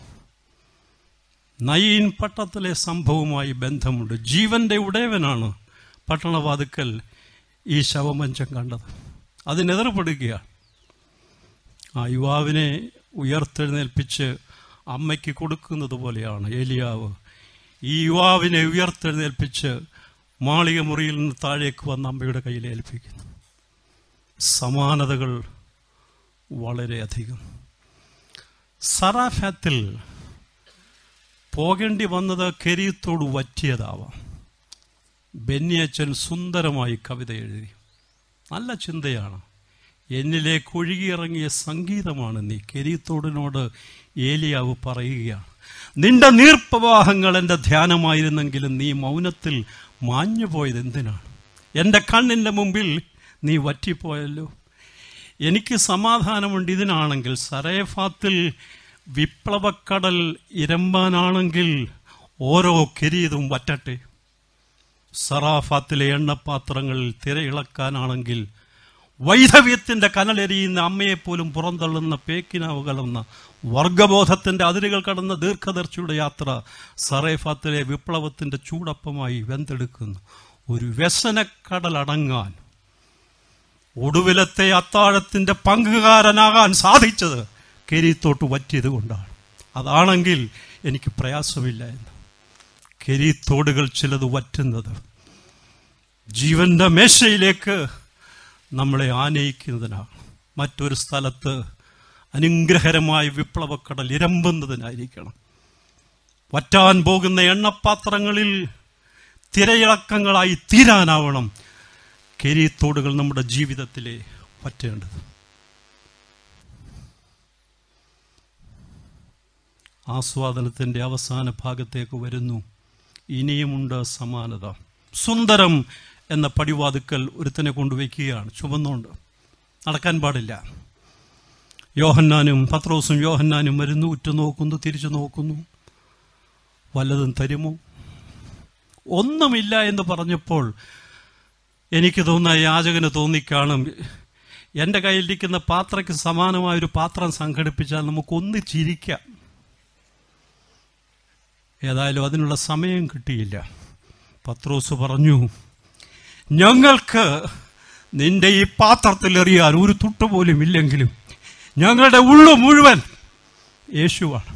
A: നയീൻ പട്ടത്തിലെ സംഭവവുമായി ബന്ധമുണ്ട് ജീവന്റെ ഉടയവനാണ് പട്ടണവാതുക്കൽ ഈ ശവമഞ്ചം കണ്ടത് അതിനെതിർപ്പെടുകയാണ് ആ യുവാവിനെ ഉയർത്തെഴുന്നേൽപ്പിച്ച് അമ്മയ്ക്ക് കൊടുക്കുന്നത് പോലെയാണ് ഏലിയാവ് ഈ യുവാവിനെ ഉയർത്തെഴുന്നേൽപ്പിച്ച് മാളിക മുറിയിൽ നിന്ന് താഴേക്ക് വന്ന് അമ്മയുടെ കയ്യിൽ ഏൽപ്പിക്കുന്നു സമാനതകൾ വളരെയധികം സറാഫാത്തിൽ പോകേണ്ടി വന്നത് കെരീത്തോട് വറ്റിയതാവാം ബെന്നിയച്ചൻ സുന്ദരമായി കവിത എഴുതി നല്ല ചിന്തയാണ് എന്നിലേക്ക് ഒഴുകിയിറങ്ങിയ സംഗീതമാണ് നീ കെരീത്തോടിനോട് ഏലിയാവ് പറയുകയാണ് നിന്റെ നീർപ്രവാഹങ്ങൾ എൻ്റെ ധ്യാനമായിരുന്നെങ്കിലും നീ മൗനത്തിൽ മാഞ്ഞു പോയത് എന്തിനാണ് എൻ്റെ കണ്ണിൻ്റെ മുമ്പിൽ നീ വറ്റിപ്പോയല്ലോ എനിക്ക് സമാധാനമുണ്ട് ഇതിനാണെങ്കിൽ സരേഫാത്തിൽ വിപ്ലവക്കടൽ ഇരമ്പാനാണെങ്കിൽ ഓരോ കിരീതും വറ്റട്ടെ സറാഫാത്തിലെ എണ്ണപ്പാത്രങ്ങളിൽ തിരയിളക്കാനാണെങ്കിൽ വൈധവ്യത്തിൻ്റെ കനലെരിയുന്ന അമ്മയെപ്പോലും പുറന്തള്ളുന്ന പേക്കിനാവ് കലർന്ന വർഗബോധത്തിൻ്റെ അതിരുകൾ കടന്ന ദീർഘദർശിയുടെ യാത്ര സറേഫാത്തിലെ വിപ്ലവത്തിൻ്റെ ചൂടപ്പമായി വെന്തെടുക്കുന്നു ഒരു വ്യസനക്കടലടങ്ങാൻ ഒടുവിലത്തെ അത്താഴത്തിൻ്റെ പങ്കുകാരനാകാൻ സാധിച്ചത് കെരീത്തോട്ട് വറ്റിയത് കൊണ്ടാണ് അതാണെങ്കിൽ എനിക്ക് പ്രയാസമില്ല എന്ന് കെരീത്തോടുകൾ ചിലത് വറ്റുന്നത് ജീവന്റെ മേശയിലേക്ക് നമ്മളെ ആനയിക്കുന്നതിനാണ് മറ്റൊരു സ്ഥലത്ത് അനുഗ്രഹരമായ വിപ്ലവക്കടൽ ഇരമ്പുന്നതിനായിരിക്കണം വറ്റാൻ പോകുന്ന എണ്ണപ്പാത്രങ്ങളിൽ തിരയിളക്കങ്ങളായി തീരാനാവണം കെരീത്തോടുകൾ നമ്മുടെ ജീവിതത്തിലെ പറ്റേണ്ടത് ആസ്വാദനത്തിൻ്റെ അവസാന ഭാഗത്തേക്ക് വരുന്നു ഇനിയുമുണ്ട് സമാനത സുന്ദരം എന്ന പടിവാതുക്കൽ ഒരുത്തനെ കൊണ്ടുവയ്ക്കുകയാണ് ചുവന്നുകൊണ്ട് നടക്കാൻ പാടില്ല യോഹന്നാനും പത്രോസും യോഹന്നാനും വരുന്നു ഉറ്റുനോക്കുന്നു തിരിച്ചു നോക്കുന്നു വല്ലതും തരുമോ ഒന്നുമില്ല എന്ന് പറഞ്ഞപ്പോൾ എനിക്ക് തോന്നുന്ന യാചകന് തോന്നിക്കാണും എൻ്റെ കയ്യിലിരിക്കുന്ന പാത്രയ്ക്ക് സമാനമായ ഒരു പാത്രം സംഘടിപ്പിച്ചാൽ നമുക്കൊന്ന് ചിരിക്കാം ഏതായാലും അതിനുള്ള സമയം കിട്ടിയില്ല പത്രോസ് പറഞ്ഞു ഞങ്ങൾക്ക് നിന്റെ ഈ പാത്രത്തിൽ എറിയാൻ ഒരു തുട്ട് പോലും ഇല്ലെങ്കിലും ഞങ്ങളുടെ ഉള്ളു മുഴുവൻ യേശുവാണ്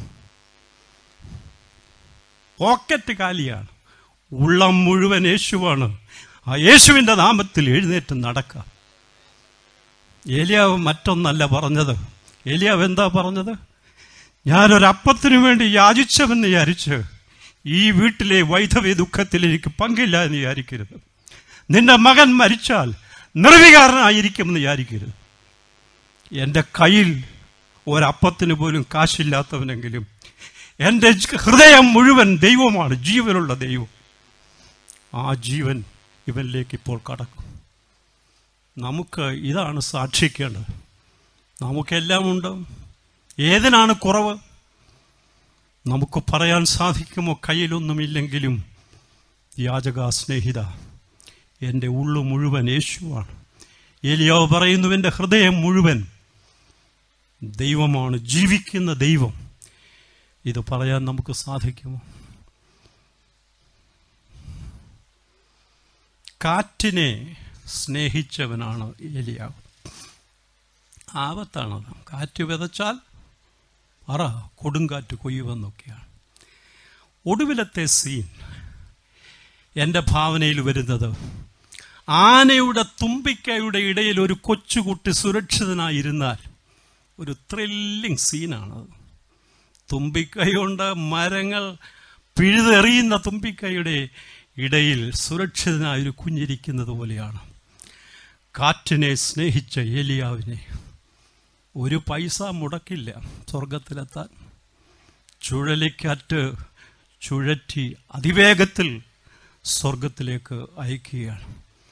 A: പോക്കറ്റ് കാലിയാണ് ഉള്ളം മുഴുവൻ യേശുവാണ് ആ യേശുവിൻ്റെ നാമത്തിൽ എഴുന്നേറ്റ് നടക്കാം ഏലിയാവ് മറ്റൊന്നല്ല പറഞ്ഞത് ഏലിയാവ് എന്താ പറഞ്ഞത് ഞാനൊരപ്പത്തിനു വേണ്ടി യാചിച്ചവെന്ന് വിചാരിച്ച് ഈ വീട്ടിലെ വൈധവ്യ ദുഃഖത്തിൽ എനിക്ക് പങ്കില്ല എന്ന് വിചാരിക്കരുത് നിന്റെ മകൻ മരിച്ചാൽ നിർവികാരനായിരിക്കുമെന്ന് വിചാരിക്കരുത് എൻ്റെ കയ്യിൽ ഒരപ്പത്തിന് പോലും കാശില്ലാത്തവനെങ്കിലും എൻ്റെ ഹൃദയം മുഴുവൻ ദൈവമാണ് ജീവനുള്ള ദൈവം ആ ജീവൻ ഇവനിലേക്ക് ഇപ്പോൾ കടക്കും നമുക്ക് ഇതാണ് സാക്ഷിക്കേണ്ടത് നമുക്കെല്ലാം ഉണ്ട് ഏതിനാണ് കുറവ് നമുക്ക് പറയാൻ സാധിക്കുമോ കയ്യിലൊന്നുമില്ലെങ്കിലും യാചക സ്നേഹിത എൻ്റെ ഉള്ളു മുഴുവൻ യേശുവാണ് ഏലിയാവ് പറയുന്നു എൻ്റെ ഹൃദയം മുഴുവൻ ദൈവമാണ് ജീവിക്കുന്ന ദൈവം ഇത് പറയാൻ നമുക്ക് സാധിക്കുമോ കാറ്റിനെ സ്നേഹിച്ചവനാണ് ഏലിയാവ് ആപത്താണത് കാറ്റ് വിതച്ചാൽ അറ കൊടുങ്കാറ്റ് കൊയ്യുമെന്നൊക്കെയാണ് ഒടുവിലത്തെ സീൻ എൻ്റെ ഭാവനയിൽ വരുന്നത് ആനയുടെ തുമ്പിക്കയുടെ ഇടയിൽ ഒരു കൊച്ചുകുട്ടി സുരക്ഷിതനായിരുന്നാൽ ഒരു ത്രില്ലിംഗ് സീനാണത് തുമ്പിക്കൈ കൊണ്ട് മരങ്ങൾ പിഴുതെറിയുന്ന തുമ്പിക്കൈയുടെ ഇടയിൽ സുരക്ഷിതനായ ഒരു കുഞ്ഞിരിക്കുന്നത് പോലെയാണ് കാറ്റിനെ സ്നേഹിച്ച ഏലിയാവിനെ ഒരു പൈസ മുടക്കില്ല സ്വർഗത്തിലെത്താൻ ചുഴലിക്കാറ്റ് ചുഴറ്റി അതിവേഗത്തിൽ സ്വർഗത്തിലേക്ക് അയക്കുകയാണ്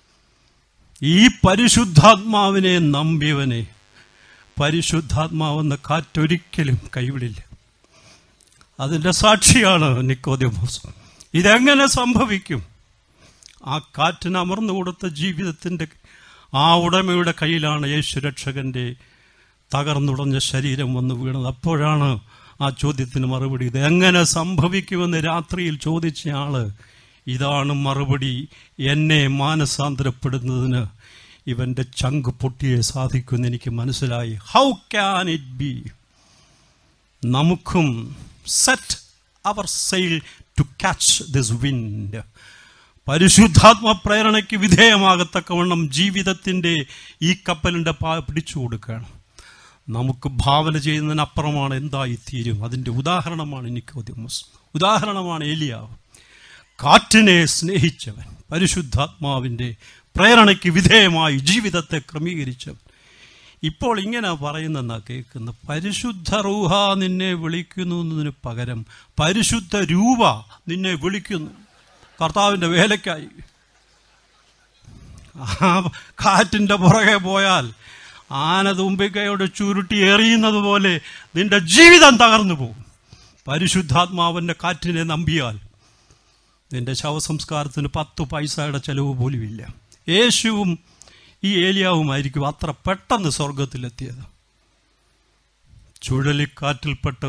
A: ഈ പരിശുദ്ധാത്മാവിനെ നമ്പിയവനെ പരിശുദ്ധാത്മാവെന്ന കാറ്റൊരിക്കലും കൈവിടില്ല അതിൻ്റെ സാക്ഷിയാണ് നിക്കോദ്യമോസ് ഇതെങ്ങനെ സംഭവിക്കും ആ കാറ്റിന് അമർന്നു കൊടുത്ത ജീവിതത്തിൻ്റെ ആ ഉടമയുടെ കയ്യിലാണ് യേശു രക്ഷകന്റെ തകർന്നുടഞ്ഞ ശരീരം വന്ന് വീണത് അപ്പോഴാണ് ആ ചോദ്യത്തിന് മറുപടി ഇത് എങ്ങനെ സംഭവിക്കുമെന്ന് രാത്രിയിൽ ചോദിച്ച ആള് ഇതാണ് മറുപടി എന്നെ മാനസാന്തരപ്പെടുന്നതിന് ഇവന്റെ ചങ്ക് പൊട്ടിയേ സാധിക്കുമെന്ന് എനിക്ക് മനസ്സിലായി ഹൗ ക്യാൻ ഇറ്റ് ബി നമുക്കും set our sail to catch this wind പരിശുദ്ധാത്മ പ്രേരണയ്ക്ക് വിധേയമാകത്തക്കവണ്ണം ജീവിതത്തിൻ്റെ ഈ കപ്പലിൻ്റെ പാ പിടിച്ചു കൊടുക്കുകയാണ് നമുക്ക് ഭാവന ചെയ്യുന്നതിനപ്പുറമാണ് എന്തായിത്തീരും അതിൻ്റെ ഉദാഹരണമാണ് നിക്കോദിമസ് ഉദാഹരണമാണ് ഏലിയാവ് കാറ്റിനെ സ്നേഹിച്ചവൻ പരിശുദ്ധാത്മാവിൻ്റെ പ്രേരണയ്ക്ക് വിധേയമായി ജീവിതത്തെ ക്രമീകരിച്ചവൻ ഇപ്പോൾ ഇങ്ങനെ പറയുന്നെന്നാ കേൾക്കുന്ന പരിശുദ്ധ റൂഹ നിന്നെ വിളിക്കുന്നു എന്നതിന് പകരം പരിശുദ്ധ രൂപ നിന്നെ വിളിക്കുന്നു കർത്താവിൻ്റെ വേലയ്ക്കായി ആ കാറ്റിൻ്റെ പുറകെ പോയാൽ ആന തുമ്പിക്കയോട് ചുരുട്ടി എറിയുന്നത് പോലെ നിന്റെ ജീവിതം തകർന്നു പോകും പരിശുദ്ധാത്മാവിൻ്റെ കാറ്റിനെ നമ്പിയാൽ നിന്റെ ശവസംസ്കാരത്തിന് പത്ത് പൈസയുടെ ചെലവ് പോലുമില്ല യേശുവും ഈ ഏലിയാവുമായിരിക്കും അത്ര പെട്ടെന്ന് സ്വർഗത്തിലെത്തിയത് ചുഴലിക്കാറ്റിൽപ്പെട്ട്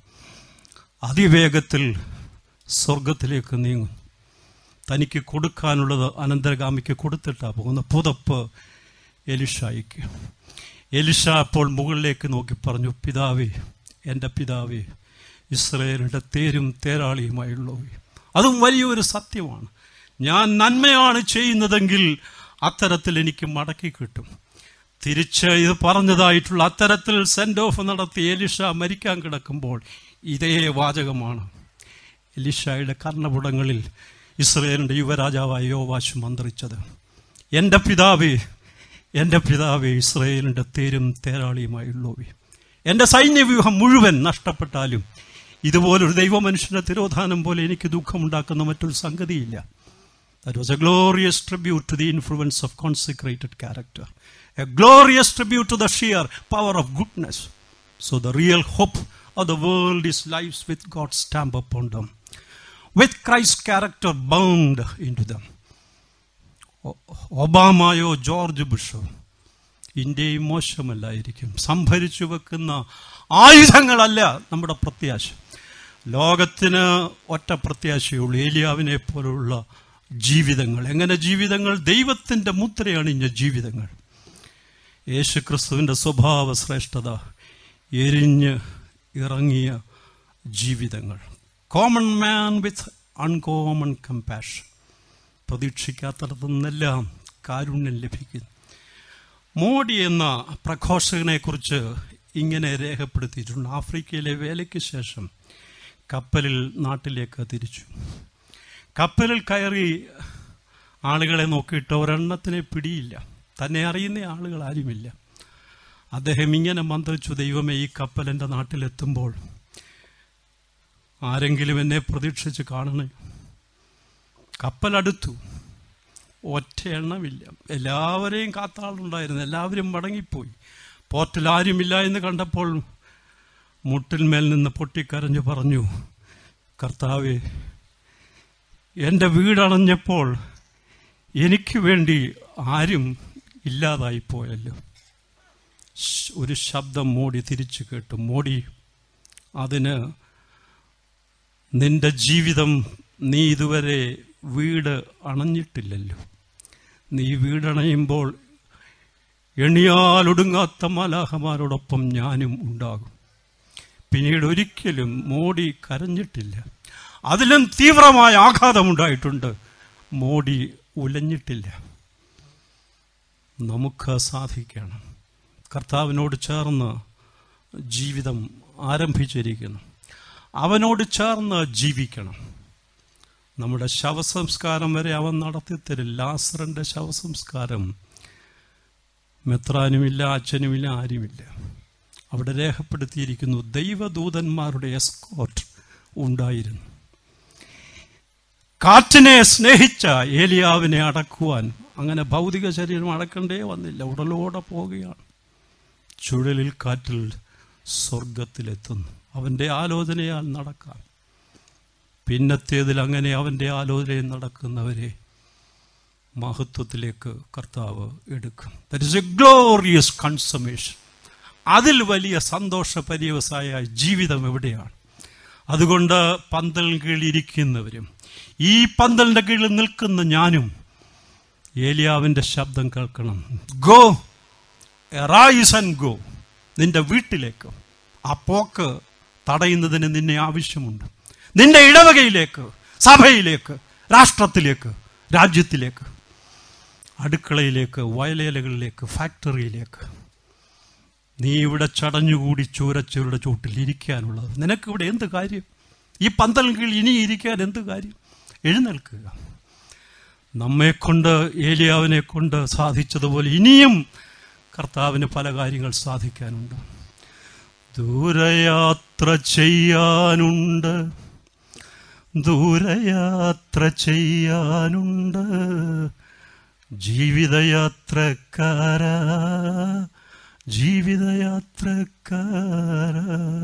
A: അതിവേഗത്തിൽ സ്വർഗത്തിലേക്ക് നീങ്ങും തനിക്ക് കൊടുക്കാനുള്ളത് അനന്തരഗാമിക്ക് കൊടുത്തിട്ടാ പോകുന്ന പുതപ്പ് എലിഷായിക്ക് എലിഷ അപ്പോൾ മുകളിലേക്ക് നോക്കി പറഞ്ഞു പിതാവേ എൻ്റെ പിതാവേ ഇസ്രയേലിൻ്റെ തേരും തേരാളിയുമായുള്ളവേ അതും വലിയൊരു സത്യമാണ് ഞാൻ നന്മയാണ് ചെയ്യുന്നതെങ്കിൽ അത്തരത്തിൽ എനിക്ക് മടക്കി കിട്ടും തിരിച്ച് ഇത് പറഞ്ഞതായിട്ടുള്ള അത്തരത്തിൽ സെൻഡ് ഓഫ് നടത്തി എലിഷ മരിക്കാൻ കിടക്കുമ്പോൾ ഇതേ വാചകമാണ് എലിഷായുടെ കർണപുടങ്ങളിൽ ഇസ്രയേലിൻ്റെ യുവരാജാവായ യോവാശ് മന്ത്രിച്ചത് എൻ്റെ പിതാവേ എൻ്റെ പിതാവേ ഇസ്രയേലിൻ്റെ തേരും തേരാളിയുമായുള്ളവേ എൻ്റെ സൈന്യവ്യൂഹം മുഴുവൻ നഷ്ടപ്പെട്ടാലും ഇതുപോലൊരു ദൈവമനുഷ്യൻ്റെ തിരോധാനം പോലെ എനിക്ക് ദുഃഖമുണ്ടാക്കുന്ന മറ്റൊരു സംഗതിയില്ല That was a glorious tribute to the influence of consecrated character, a glorious tribute to the sheer power of goodness. So, the real hope of the world is lives with God's stamp upon them, with Christ's character bound into them. ഒ- ഒബാമയോ ജോർജ് ബുഷോ ഇന്ത്യയും മോശമല്ലായിരിക്കും സംഭരിച്ചു വെക്കുന്ന ആയുധങ്ങളല്ല നമ്മുടെ പ്രത്യാശ ലോകത്തിന് ഒറ്റ പ്രത്യാശയുള്ളൂ ഏലിയാവിനെ പോലുള്ള ജീവിതങ്ങൾ എങ്ങനെ ജീവിതങ്ങൾ ദൈവത്തിൻ്റെ മുദ്രയണിഞ്ഞ ജീവിതങ്ങൾ യേശു ക്രിസ്തുവിൻ്റെ സ്വഭാവ ശ്രേഷ്ഠത എരിഞ്ഞ് ഇറങ്ങിയ ജീവിതങ്ങൾ common man with uncommon compassion പ്രതീക്ഷിക്കാത്തടത്തു നിന്നെല്ലാം കാരുണ്യം ലഭിക്കുന്നു മോഡി എന്ന പ്രഘോഷകനെക്കുറിച്ച് ഇങ്ങനെ രേഖപ്പെടുത്തിയിട്ടുണ്ട് ആഫ്രിക്കയിലെ വേലയ്ക്ക് ശേഷം കപ്പലിൽ നാട്ടിലേക്ക് തിരിച്ചു കപ്പലിൽ കയറി ആളുകളെ നോക്കിയിട്ട് ഒരെണ്ണത്തിനെ പിടിയില്ല തന്നെ അറിയുന്ന ആളുകൾ ആരുമില്ല അദ്ദേഹം ഇങ്ങനെ മന്ത്രിച്ചു ദൈവമേ ഈ കപ്പൽ എൻ്റെ നാട്ടിലെത്തുമ്പോൾ ആരെങ്കിലും എന്നെ പ്രതീക്ഷിച്ച് കാണണേ കപ്പലടുത്തു ഒറ്റ എണ്ണമില്ല എല്ലാവരെയും കാത്താളുണ്ടായിരുന്നു എല്ലാവരും മടങ്ങിപ്പോയി പോർട്ടിൽ ആരുമില്ല എന്ന് കണ്ടപ്പോൾ മുട്ടിന്മേൽ നിന്ന് പൊട്ടിക്കരഞ്ഞു പറഞ്ഞു കർത്താവേ എൻ്റെ വീടണഞ്ഞപ്പോൾ എനിക്ക് വേണ്ടി ആരും ഇല്ലാതായി പോയല്ലോ ശ്- ഒരു ശബ്ദം മോടി തിരിച്ചു കേട്ടു മോടി അതിന് നിന്റെ ജീവിതം നീ ഇതുവരെ വീട് അണഞ്ഞിട്ടില്ലല്ലോ നീ വീടണയുമ്പോൾ എണിയാലൊടുങ്ങാത്ത മലാഹമാരോടൊപ്പം ഞാനും ഉണ്ടാകും പിന്നീട് ഒരിക്കലും മോഡി കരഞ്ഞിട്ടില്ല അതിലും തീവ്രമായ ആഘാതമുണ്ടായിട്ടുണ്ട് മോഡി ഉലഞ്ഞിട്ടില്ല നമുക്ക് സാധിക്കണം കർത്താവിനോട് ചേർന്ന് ജീവിതം ആരംഭിച്ചിരിക്കുന്നു അവനോട് ചേർന്ന് ജീവിക്കണം നമ്മുടെ ശവസംസ്കാരം വരെ അവൻ നടത്തിത്തരും ലാസറിൻ്റെ ശവസംസ്കാരം മെത്രാനുമില്ല അച്ഛനുമില്ല ആരുമില്ല അവിടെ രേഖപ്പെടുത്തിയിരിക്കുന്നു ദൈവദൂതന്മാരുടെ എസ്കോട്ട് ഉണ്ടായിരുന്നു കാറ്റിനെ സ്നേഹിച്ച ഏലിയാവിനെ അടക്കുവാൻ അങ്ങനെ ഭൗതിക ശരീരം അടക്കണ്ടേ വന്നില്ല ഉടലോടെ പോവുകയാണ് ചുഴലിൽ കാറ്റിൽ സ്വർഗത്തിലെത്തുന്നു അവൻ്റെ ആലോചനയാൽ നടക്കാം പിന്നത്തേതിൽ അങ്ങനെ അവൻ്റെ ആലോചനയിൽ നടക്കുന്നവരെ മഹത്വത്തിലേക്ക് കർത്താവ് എടുക്കും that is a glorious consummation അതിൽ വലിയ സന്തോഷ പര്യവസായ ജീവിതം എവിടെയാണ് അതുകൊണ്ട് പന്തലിന് കീഴിലിരിക്കുന്നവരും ഈ പന്തലിൻ്റെ കീഴിൽ നിൽക്കുന്ന ഞാനും ഏലിയാവിൻ്റെ ശബ്ദം കേൾക്കണം ഗോ റൈസ് ആൻഡ് ഗോ നിന്റെ വീട്ടിലേക്ക് ആ പോക്ക് തടയുന്നതിന് നിന്നെ ആവശ്യമുണ്ട് നിന്റെ ഇടവകയിലേക്ക് സഭയിലേക്ക് രാഷ്ട്രത്തിലേക്ക് രാജ്യത്തിലേക്ക് അടുക്കളയിലേക്ക് വയലേലകളിലേക്ക് ഫാക്ടറിയിലേക്ക് നീ ഇവിടെ ചടഞ്ഞുകൂടി ചൂരച്ചവരുടെ ചൂട്ടിൽ ഇരിക്കാനുള്ളത് നിനക്കിവിടെ എന്ത് കാര്യം ഈ പന്തലിന് കീഴിൽ ഇനി ഇരിക്കാൻ എന്ത് കാര്യം എഴുന്നേൽക്കുക നമ്മെക്കൊണ്ട് ഏലിയാവിനെ കൊണ്ട് സാധിച്ചതുപോലെ ഇനിയും കർത്താവിന് പല കാര്യങ്ങൾ സാധിക്കാനുണ്ട് ദൂരയാത്ര ചെയ്യാനുണ്ട് ദൂരയാത്ര ചെയ്യാനുണ്ട് ജീവിതയാത്രക്കാര ജീവിതയാത്രക്കാര